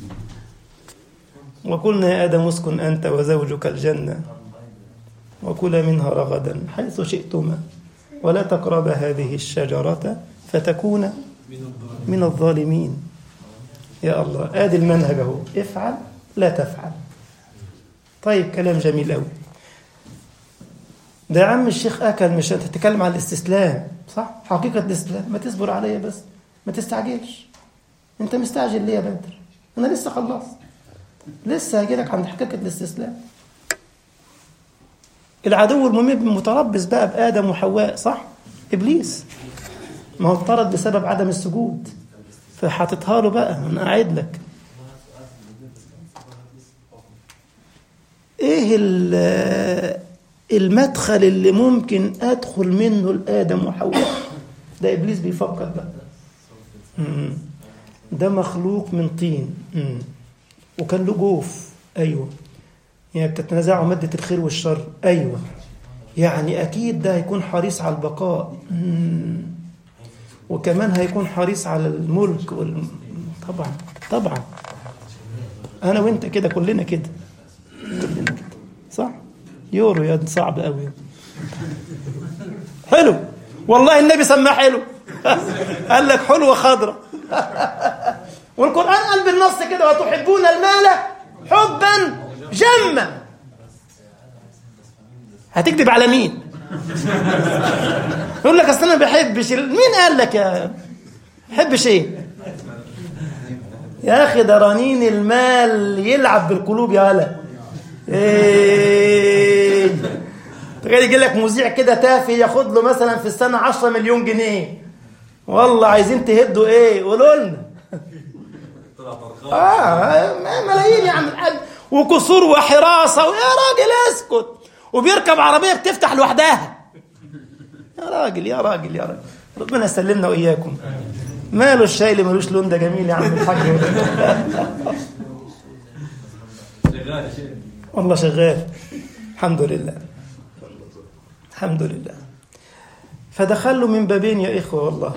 وقلنا يا آدم اسكن أنت وزوجك الجنة وكلا منها رغدا حيث شئتما ولا تقربا هذه الشجرة فتكونا من الظالمين يا الله ادي المنهج اهو افعل لا تفعل طيب كلام جميل قوي ده يا عم الشيخ اكل مش انت تتكلم عن الاستسلام صح حقيقه الاستسلام ما تصبر عليا بس ما تستعجلش انت مستعجل ليه يا بدر انا لسه خلصت لسه هجيلك عند حقيقه الاستسلام العدو المهم متربص بقى بادم وحواء صح ابليس ما هو اضطرد بسبب عدم السجود فحاططها له بقى انا قاعد لك ايه المدخل اللي ممكن ادخل منه لادم وحواء ده ابليس بيفكر بقى مم. ده مخلوق من طين مم. وكان له جوف ايوه يعني بتتنازعوا ماده الخير والشر ايوه يعني اكيد ده هيكون حريص على البقاء مم. وكمان هيكون حريص على الملك وال... طبعا طبعا انا وانت كده كلنا كده كلنا كده صح يورو يا صعب قوي حلو والله النبي سماه حلو قال لك حلوه خضراء والقران قال بالنص كده وتحبون المال حبا جما هتكذب على مين يقول لك اصل انا ما بحبش مين قال لك يا بحبش ايه يا اخي ده رنين المال يلعب بالقلوب يا هلا ايه تخيل يجي لك مذيع كده تافه ياخد له مثلا في السنه 10 مليون جنيه والله عايزين تهدوا ايه قولوا لنا اه ملايين يا عم الحاج وكسور وحراسه ويا راجل اسكت وبيركب عربيه بتفتح لوحدها يا راجل يا راجل يا راجل ربنا يسلمنا واياكم ماله الشاي اللي ملوش لون ده جميل يا عم الحاج والله شغال الحمد لله الحمد لله فدخلوا من بابين يا إخوة والله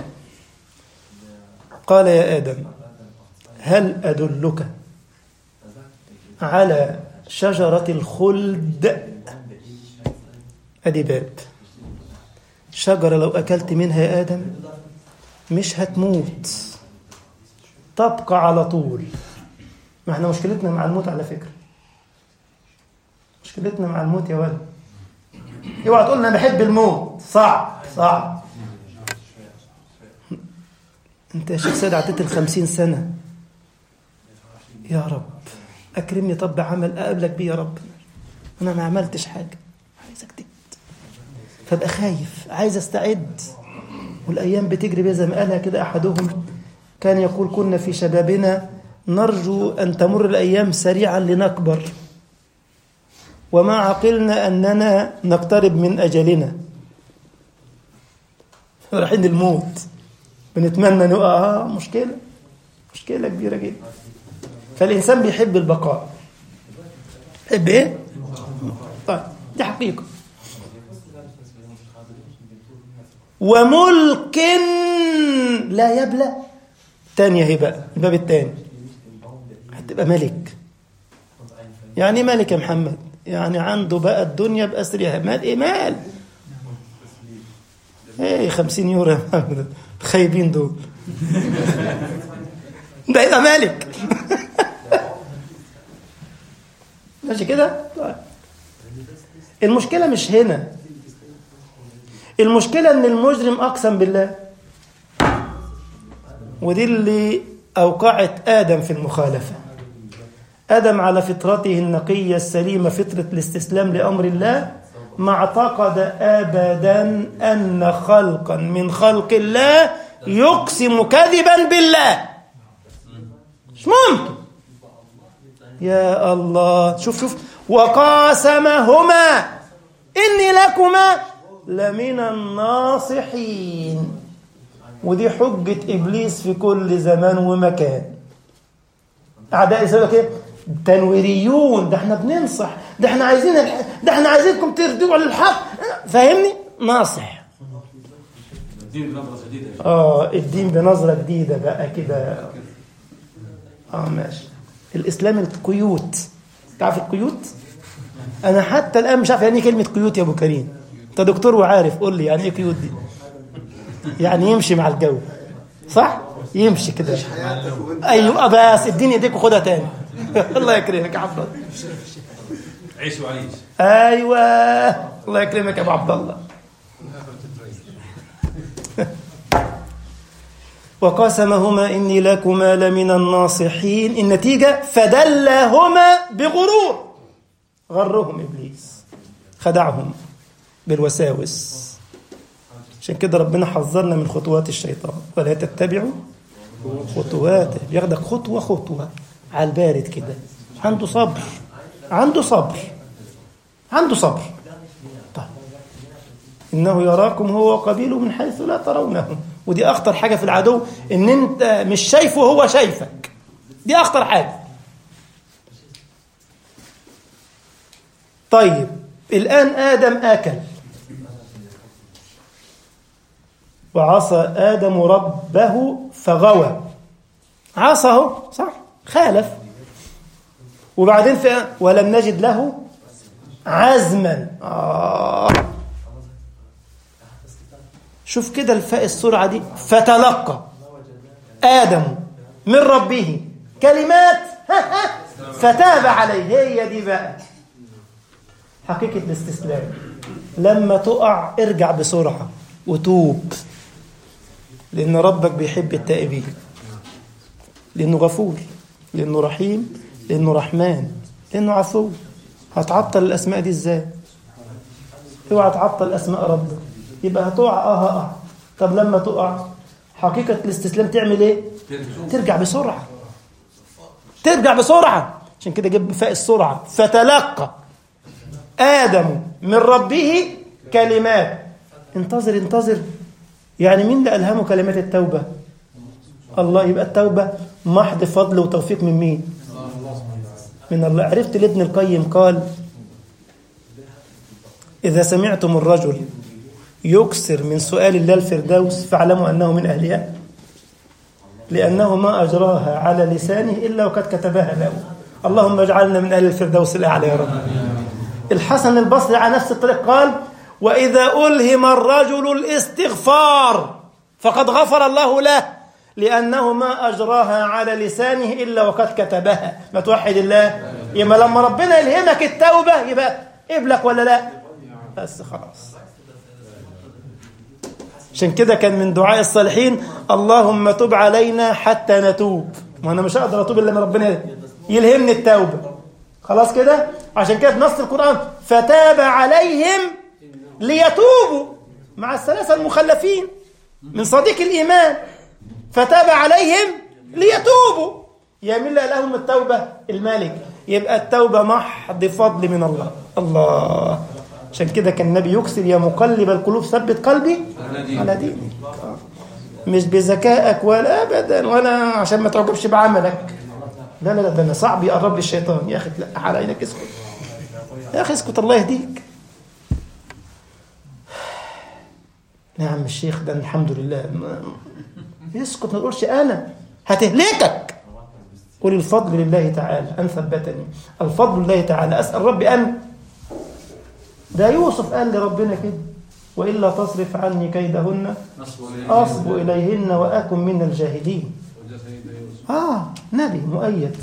قال يا آدم هل أدلك على شجرة الخلد أدي باب شجرة لو أكلت منها يا آدم مش هتموت تبقى على طول ما احنا مشكلتنا مع الموت على فكرة مشكلتنا مع الموت يا ولد اوعى تقول انا بحب الموت صعب صعب انت يا شيخ سيد عديت الخمسين سنة يا رب اكرمني طب بعمل اقابلك بيه يا رب انا ما عملتش حاجة عايزك تكت فابقى خايف عايز استعد والايام بتجري بيها زي ما قالها كده احدهم كان يقول كنا في شبابنا نرجو ان تمر الايام سريعا لنكبر وما عقلنا أننا نقترب من أجلنا رايحين الموت بنتمنى نقع آه مشكلة مشكلة كبيرة جدا فالإنسان بيحب البقاء يحب إيه؟ طيب دي حقيقة وملك لا يبلى تانية هي بقى الباب التاني هتبقى ملك يعني ايه ملك يا محمد يعني عنده بقى الدنيا بأسرها مال إيه مال ايه 50 يورو يا محمد خايبين دول ده يبقى مالك ماشي كده طيب. المشكلة مش هنا المشكلة ان المجرم اقسم بالله ودي اللي اوقعت ادم في المخالفة ادم على فطرته النقية السليمة فطرة الاستسلام لامر الله ما اعتقد ابدا ان خلقا من خلق الله يقسم كذبا بالله مش ممكن يا الله شوف شوف وقاسمهما إني لكما لمن الناصحين ودي حجة إبليس في كل زمان ومكان أعداء يسألوا كده تنويريون ده احنا بننصح ده احنا عايزين الح... ده احنا عايزينكم ترجعوا للحق فاهمني ناصح الدين بنظرة جديدة يا شيخ. اه الدين بنظرة جديدة بقى كده اه ماشي الاسلام القيوت تعرف القيوت انا حتى الان مش عارف يعني ايه كلمه قيوت يا ابو كريم انت دكتور وعارف قول لي يعني ايه قيوت دي يعني يمشي مع الجو صح يمشي كده ايوه بس اديني ايديك وخدها تاني الله يكرمك يا عبد الله عيش وعيش ايوه الله يكرمك يا ابو عبد الله وقسمهما اني لكما لمن الناصحين النتيجه فدلهما بغرور غرهم ابليس خدعهم بالوساوس عشان كده ربنا حذرنا من خطوات الشيطان ولا تتبعوا خطواته بياخدك خطوه خطوه على البارد كده عنده صبر عنده صبر عنده صبر طيب إنه يراكم هو وقبيله من حيث لا ترونهم ودي أخطر حاجة في العدو إن أنت مش شايفه وهو شايفك دي أخطر حاجة طيب الآن آدم آكل وعصى آدم ربه فغوى عصاه صح خالف وبعدين في ولم نجد له عزما آه. شوف كده الفاء السرعة دي فتلقى آدم من ربه كلمات فتاب عليه هي دي بقى حقيقة الاستسلام لما تقع ارجع بسرعة وتوب لأن ربك بيحب التائبين لأنه غفور لأنه رحيم لأنه رحمن لأنه عفو هتعطل الأسماء دي إزاي اوعى تعطل أسماء ربك يبقى هتقع اه هقع طب لما تقع حقيقة الاستسلام تعمل ايه ترجع بسرعة ترجع بسرعة عشان كده جاب فاء السرعة فتلقى آدم من ربه كلمات انتظر انتظر يعني مين اللي ألهمه كلمات التوبة الله يبقى التوبة محض فضل وتوفيق من مين من الله عرفت لابن القيم قال إذا سمعتم الرجل يكسر من سؤال الله الفردوس فاعلموا أنه من أهلها لأنه ما أجراها على لسانه إلا وقد كتبها له اللهم اجعلنا من أهل الفردوس الأعلى يا رب الحسن البصري على نفس الطريق قال وإذا ألهم الرجل الاستغفار فقد غفر الله له لأنه ما أجراها على لسانه إلا وقد كتبها ما توحد الله يبقى لما ربنا يلهمك التوبة يبقى قبلك ولا لا بس خلاص عشان كده كان من دعاء الصالحين اللهم تب علينا حتى نتوب ما انا مش هقدر اتوب الا لما ربنا يلهمني التوبه خلاص كده عشان كده في نص القران فتاب عليهم ليتوبوا مع الثلاثه المخلفين من صديق الايمان فتاب عليهم ليتوبوا يمل لهم التوبه المالك يبقى التوبه محض فضل من الله الله عشان كده كان النبي يكسر يا مقلب القلوب ثبت قلبي على دينك آه. مش بذكائك ولا ابدا ولا عشان ما تعجبش بعملك لا لا لا ده انا صعب يقرب لي الشيطان يا اخي تلقح على عينك اسكت يا اخي اسكت الله يهديك نعم الشيخ ده الحمد لله ما- اسكت ما تقولش انا هتهلكك قل الفضل لله تعالى ان ثبتني الفضل لله تعالى اسال ربي ان ده يوسف قال لربنا كده وإلا تصرف عني كيدهن نصب إليه أصب إليهن وأكن من الجاهلين اه نبي مؤيد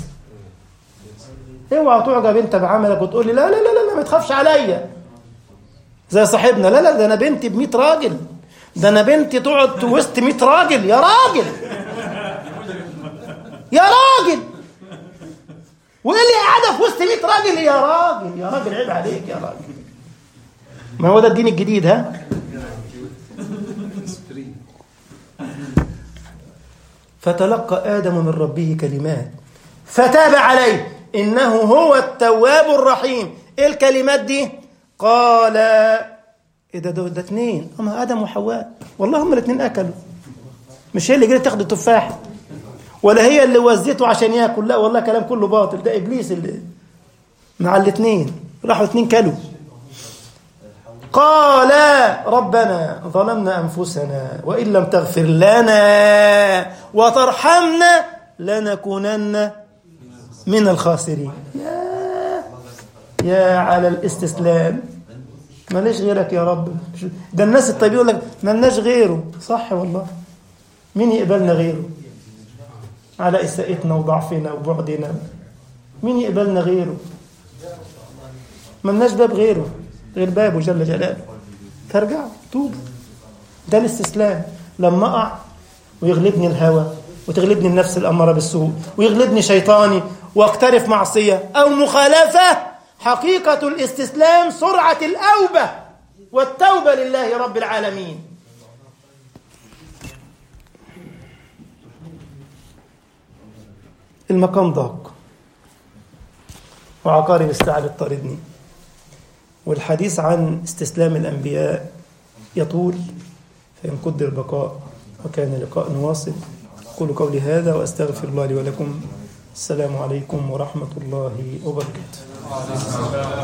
اوعى تعجب انت بعملك وتقول لي لا لا لا لا ما تخافش عليا زي صاحبنا لا لا ده انا بنتي ب 100 راجل ده انا بنتي تقعد وسط 100 راجل يا راجل يا راجل وايه اللي قاعده في وسط 100 راجل يا راجل يا راجل عيب عليك يا راجل ما هو ده الدين الجديد ها فتلقى آدم من ربه كلمات فتاب عليه إنه هو التواب الرحيم إيه الكلمات دي قال إيه ده ده, ده اتنين أما آدم وحواء والله هم الاتنين أكلوا مش هي اللي جريت تاخد التفاح ولا هي اللي وزته عشان ياكل لا والله كلام كله باطل ده إبليس اللي مع الاتنين راحوا اتنين كلوا قال ربنا ظلمنا أنفسنا وإن لم تغفر لنا وترحمنا لنكونن من الخاسرين يا يا على الاستسلام ماليش غيرك يا رب ده الناس الطيبين يقول لك مالناش غيره صح والله مين يقبلنا غيره على إساءتنا وضعفنا وبعدنا مين يقبلنا غيره مالناش باب غيره غير بابه جل جلاله فارجع توب ده الاستسلام لما اقع ويغلبني الهوى وتغلبني النفس الاماره بالسوء ويغلبني شيطاني واقترف معصيه او مخالفه حقيقه الاستسلام سرعه الاوبه والتوبه لله رب العالمين المقام ضاق وعقارب الساعه بتطاردني والحديث عن استسلام الأنبياء يطول فإن قدر البقاء وكان لقاء واصل أقول قولي هذا وأستغفر الله لي ولكم السلام عليكم ورحمة الله وبركاته